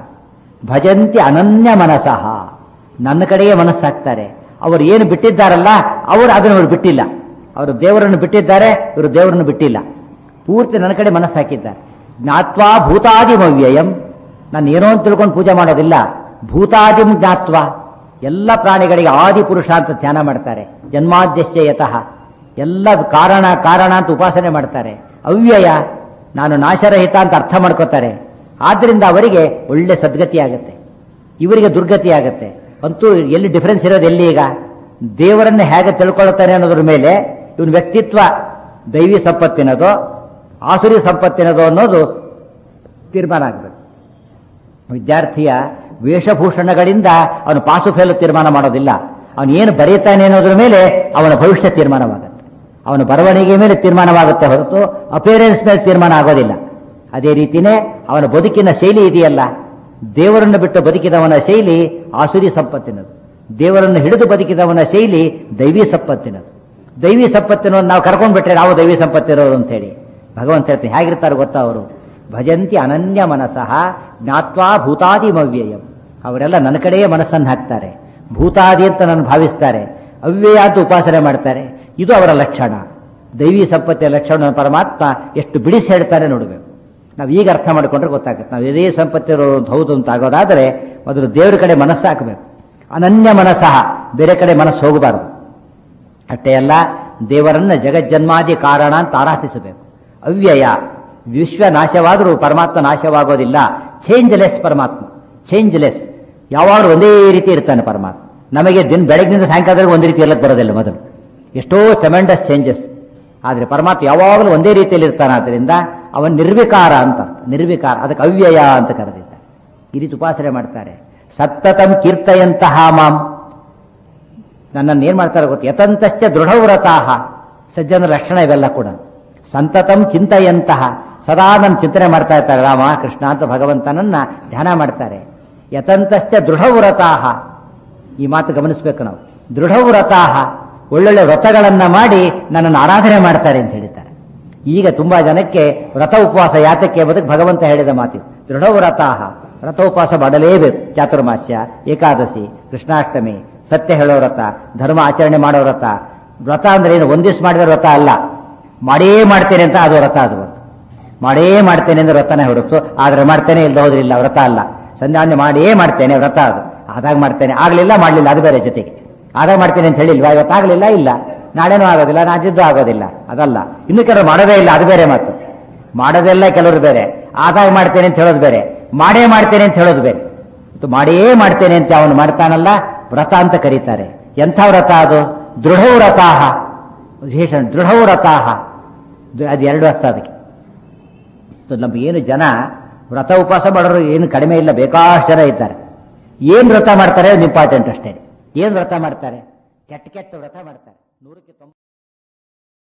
ಭಜಂತಿ ಅನನ್ಯ ಮನಸಃ ನನ್ನ ಕಡೆಯೇ ಮನಸ್ಸಾಗ್ತಾರೆ ಅವರು ಏನು ಬಿಟ್ಟಿದ್ದಾರಲ್ಲ ಅವರು ಅದನ್ನು ಅವರು ಬಿಟ್ಟಿಲ್ಲ ಅವರು ದೇವರನ್ನು ಬಿಟ್ಟಿದ್ದಾರೆ ಇವರು ದೇವರನ್ನು ಬಿಟ್ಟಿಲ್ಲ ಪೂರ್ತಿ ನನ್ನ ಕಡೆ ಮನಸ್ಸು ಹಾಕಿದ್ದಾರೆ ಜ್ಞಾತ್ವಾ ಭೂತಾದಿಮವ್ಯಯಂ ನಾನು ಏನೋ ಅಂತ ತಿಳ್ಕೊಂಡು ಪೂಜೆ ಮಾಡೋದಿಲ್ಲ ಭೂತಾದಿಂ ಜ್ಞಾತ್ವ ಎಲ್ಲ ಪ್ರಾಣಿಗಳಿಗೆ ಆದಿ ಪುರುಷ ಅಂತ ಧ್ಯಾನ ಮಾಡ್ತಾರೆ ಜನ್ಮಾದ್ಯಶ್ಯ ಯತಃ ಎಲ್ಲ ಕಾರಣ ಕಾರಣ ಅಂತ ಉಪಾಸನೆ ಮಾಡ್ತಾರೆ ಅವ್ಯಯ ನಾನು ನಾಶರಹಿತ ಅಂತ ಅರ್ಥ ಮಾಡ್ಕೋತಾರೆ ಆದ್ರಿಂದ ಅವರಿಗೆ ಒಳ್ಳೆ ಸದ್ಗತಿ ಆಗುತ್ತೆ ಇವರಿಗೆ ದುರ್ಗತಿ ಆಗುತ್ತೆ ಅಂತೂ ಎಲ್ಲಿ ಡಿಫರೆನ್ಸ್ ಇರೋದು ಎಲ್ಲಿ ಈಗ ದೇವರನ್ನ ಹೇಗೆ ತಿಳ್ಕೊಳ್ತಾನೆ ಅನ್ನೋದ್ರ ಮೇಲೆ ಇವನ ವ್ಯಕ್ತಿತ್ವ ದೈವಿ ಸಂಪತ್ತಿನದೋ ಆಸುರಿ ಸಂಪತ್ತಿನದೋ ಅನ್ನೋದು ತೀರ್ಮಾನ ಆಗಬೇಕು ವಿದ್ಯಾರ್ಥಿಯ ವೇಷಭೂಷಣಗಳಿಂದ ಅವನು ಪಾಸು ಫೇಲು ತೀರ್ಮಾನ ಮಾಡೋದಿಲ್ಲ ಅವನು ಏನು ಬರೀತಾನೆ ಅನ್ನೋದ್ರ ಮೇಲೆ ಅವನ ಭವಿಷ್ಯ ತೀರ್ಮಾನವಾಗುತ್ತೆ ಅವನ ಬರವಣಿಗೆ ಮೇಲೆ ತೀರ್ಮಾನವಾಗುತ್ತೆ ಹೊರತು ಅಪೇರೆನ್ಸ್ ಮೇಲೆ ತೀರ್ಮಾನ ಆಗೋದಿಲ್ಲ ಅದೇ ರೀತಿನೇ ಅವನ ಬದುಕಿನ ಶೈಲಿ ಇದೆಯಲ್ಲ ದೇವರನ್ನು ಬಿಟ್ಟು ಬದುಕಿದವನ ಶೈಲಿ ಆಸುರಿ ಸಂಪತ್ತಿನದು ದೇವರನ್ನು ಹಿಡಿದು ಬದುಕಿದವನ ಶೈಲಿ ದೈವಿ ಸಂಪತ್ತಿನದು ದೈವಿ ಸಂಪತ್ತಿನ ನಾವು ಕರ್ಕೊಂಡು ಬಿಟ್ರೆ ನಾವು ದೈವಿ ಸಂಪತ್ತಿರೋರು ಅಂತ ಹೇಳಿ ಭಗವಂತ ಹೇಳ್ತೀನಿ ಹೇಗಿರ್ತಾರೆ ಗೊತ್ತಾ ಅವರು ಭಜಂತಿ ಅನನ್ಯ ಮನಸಃ ಜ್ಞಾತ್ವಾ ಭೂತಾದಿಮವ್ಯಯಂ ಅವರೆಲ್ಲ ನನ್ನ ಕಡೆಯೇ ಮನಸ್ಸನ್ನು ಹಾಕ್ತಾರೆ ಭೂತಾದಿ ಅಂತ ನಾನು ಭಾವಿಸ್ತಾರೆ ಅವ್ಯಯ ಅಂತ ಉಪಾಸನೆ ಮಾಡ್ತಾರೆ ಇದು ಅವರ ಲಕ್ಷಣ ದೈವಿ ಸಂಪತ್ತಿಯ ಲಕ್ಷಣ ಪರಮಾತ್ಮ ಎಷ್ಟು ಬಿಡಿಸಿ ಹೇಳ್ತಾರೆ ನೋಡಬೇಕು ನಾವು ಈಗ ಅರ್ಥ ಮಾಡಿಕೊಂಡ್ರೆ ಗೊತ್ತಾಗುತ್ತೆ ನಾವು ಇದೇ ಸಂಪತ್ತಿರೋ ಹೌದು ಅಂತ ಆಗೋದಾದರೆ ಮೊದಲು ದೇವರ ಕಡೆ ಮನಸ್ಸು ಹಾಕಬೇಕು ಅನನ್ಯ ಮನಸ್ಸಹ ಬೇರೆ ಕಡೆ ಮನಸ್ಸು ಹೋಗಬಾರದು ಅಷ್ಟೇ ಅಲ್ಲ ದೇವರನ್ನ ಜಗಜ್ಜನ್ಮಾದಿ ಕಾರಣ ಅಂತ ಆರಾಧಿಸಬೇಕು ಅವ್ಯಯ ವಿಶ್ವ ನಾಶವಾದರೂ ಪರಮಾತ್ಮ ನಾಶವಾಗೋದಿಲ್ಲ ಚೇಂಜ್ಲೆಸ್ ಪರಮಾತ್ಮ ಚೇಂಜ್ಲೆಸ್ ಯಾವಾಗಲೂ ಒಂದೇ ರೀತಿ ಇರ್ತಾನೆ ಪರಮಾತ್ಮ ನಮಗೆ ದಿನ ಬೆಳಗ್ಗಿನಿಂದ ಸಾಯಂಕಾಲದಲ್ಲಿ ಒಂದು ರೀತಿ ಇರಲಿಕ್ಕೆ ಬರೋದಿಲ್ಲ ಮೊದಲು ಎಷ್ಟೋ ಟೆಮೆಂಡಸ್ ಚೇಂಜಸ್ ಆದರೆ ಪರಮಾತ್ಮ ಯಾವಾಗಲೂ ಒಂದೇ ರೀತಿಯಲ್ಲಿ ಇರ್ತಾನೆ ಆದ್ದರಿಂದ ಅವನ್ ನಿರ್ವಿಕಾರ ಅಂತ ಅರ್ಥ. ನಿರ್ವಿಕಾರ ಅದಕ್ಕೆ ಅವ್ಯಯ ಅಂತ ಕರೆದಿದ್ದಾರೆ ಈ ರೀತಿ ಉಪಾಸನೆ ಮಾಡ್ತಾರೆ ಸತ್ತತಂ ಕೀರ್ತಯಂತಹ ಮಾಂ ನನ್ನನ್ನು ಏನ್ ಮಾಡ್ತಾರೆ ಗೊತ್ತು ಯತಂತಶ್ಚ ದೃಢವ್ರತಾಹ ಸಜ್ಜನ ಲಕ್ಷಣ ಇವೆಲ್ಲ ಕೂಡ ಸಂತತಂ ಚಿಂತೆಯಂತಹ ಸದಾ ನನ್ನ ಚಿಂತನೆ ಮಾಡ್ತಾ ಇರ್ತಾರೆ ರಾಮ ಕೃಷ್ಣ ಅಂತ ಭಗವಂತನನ್ನ ಧ್ಯಾನ ಮಾಡ್ತಾರೆ ಯತಂತಶ್ಚ ದೃಢವ್ರತಾಹ ಈ ಮಾತು ಗಮನಿಸಬೇಕು ನಾವು ದೃಢವ್ರತಾಹ ಒಳ್ಳೊಳ್ಳೆ ವ್ರತಗಳನ್ನ ಮಾಡಿ ನನ್ನನ್ನು ಆರಾಧನೆ ಮಾಡ್ತಾರೆ ಅಂತ ಹೇಳಿದ್ದಾರೆ ಈಗ ತುಂಬಾ ಜನಕ್ಕೆ ವ್ರತ ಉಪವಾಸ ಯಾತಕ್ಕೆ ಎಂಬುದಕ್ಕೆ ಭಗವಂತ ಹೇಳಿದ ಮಾತು ದೃಢವ್ರತಾಹ ವ್ರತ ಉಪವಾಸ ಮಾಡಲೇಬೇಕು ಚಾತುರ್ಮಾಸ್ಯ ಏಕಾದಶಿ ಕೃಷ್ಣಾಷ್ಟಮಿ ಸತ್ಯ ಹೇಳೋ ವ್ರತ ಧರ್ಮ ಆಚರಣೆ ಮಾಡೋ ವ್ರತ ವ್ರತ ಅಂದ್ರೆ ಏನು ಒಂದಿವ್ಸ ಮಾಡಿದ ವ್ರತ ಅಲ್ಲ ಮಾಡೇ ಮಾಡ್ತೇನೆ ಅಂತ ಅದು ವ್ರತ ಅದು ಒಂದು ಮಾಡೇ ಮಾಡ್ತೇನೆ ಅಂದ್ರೆ ವ್ರತನೇ ಹೊರತು ಆದ್ರೆ ಮಾಡ್ತೇನೆ ಇಲ್ದ ಹೋದ್ರಿಲ್ಲ ವ್ರತ ಅಲ್ಲ ಸಂಧಾನ ಮಾಡೇ ಮಾಡ್ತೇನೆ ವ್ರತ ಅದು ಆದಾಗ ಮಾಡ್ತೇನೆ ಆಗ್ಲಿಲ್ಲ ಮಾಡ್ಲಿಲ್ಲ ಅದು ಬೇರೆ ಜೊತೆಗೆ ಆದಾಗ ಮಾಡ್ತೇನೆ ಅಂತ ಹೇಳಿಲ್ವಾ ಇವತ್ತಾಗ್ಲಿಲ್ಲ ಇಲ್ಲ ನಾಳೆನೂ ಆಗೋದಿಲ್ಲ ನಾಜಿದ್ದು ಆಗೋದಿಲ್ಲ ಅದಲ್ಲ ಇನ್ನು ಕೆಲವರು ಮಾಡೋದೇ ಇಲ್ಲ ಅದು ಬೇರೆ ಮಾತು ಮಾಡೋದೆಲ್ಲ ಕೆಲವರು ಬೇರೆ ಆದಾಗ ಮಾಡ್ತೇನೆ ಅಂತ ಹೇಳೋದು ಬೇರೆ ಮಾಡೇ ಮಾಡ್ತೇನೆ ಅಂತ ಹೇಳೋದು ಬೇರೆ ಮತ್ತು ಮಾಡೇ ಮಾಡ್ತೇನೆ ಅಂತ ಅವನು ಮಾಡ್ತಾನಲ್ಲ ವ್ರತ ಅಂತ ಕರೀತಾರೆ ಎಂಥ ವ್ರತ ಅದು ದೃಢ ವ್ರತಾಹ ವಿಶೇಷ ದೃಢ ವ್ರತಾಹ ಅದು ಎರಡು ಅರ್ಥ ಅದಕ್ಕೆ ನಮ್ಗೆ ಏನು ಜನ ವ್ರತ ಉಪವಾಸ ಮಾಡೋರು ಏನು ಕಡಿಮೆ ಇಲ್ಲ ಬೇಕಾಷ್ಟು ಜನ ಇದ್ದಾರೆ ಏನ್ ವ್ರತ ಮಾಡ್ತಾರೆ ಅದು ಇಂಪಾರ್ಟೆಂಟ್ ಅಷ್ಟೇ ಏನ್ ವ್ರತ ಮಾಡ್ತಾರೆ ಕೆಟ್ಟ ಕೆಟ್ಟ ವ್ರತ ಮಾಡ್ತಾರೆ ನೂರಕ್ಕೆ ತೊಂಬತ್ತು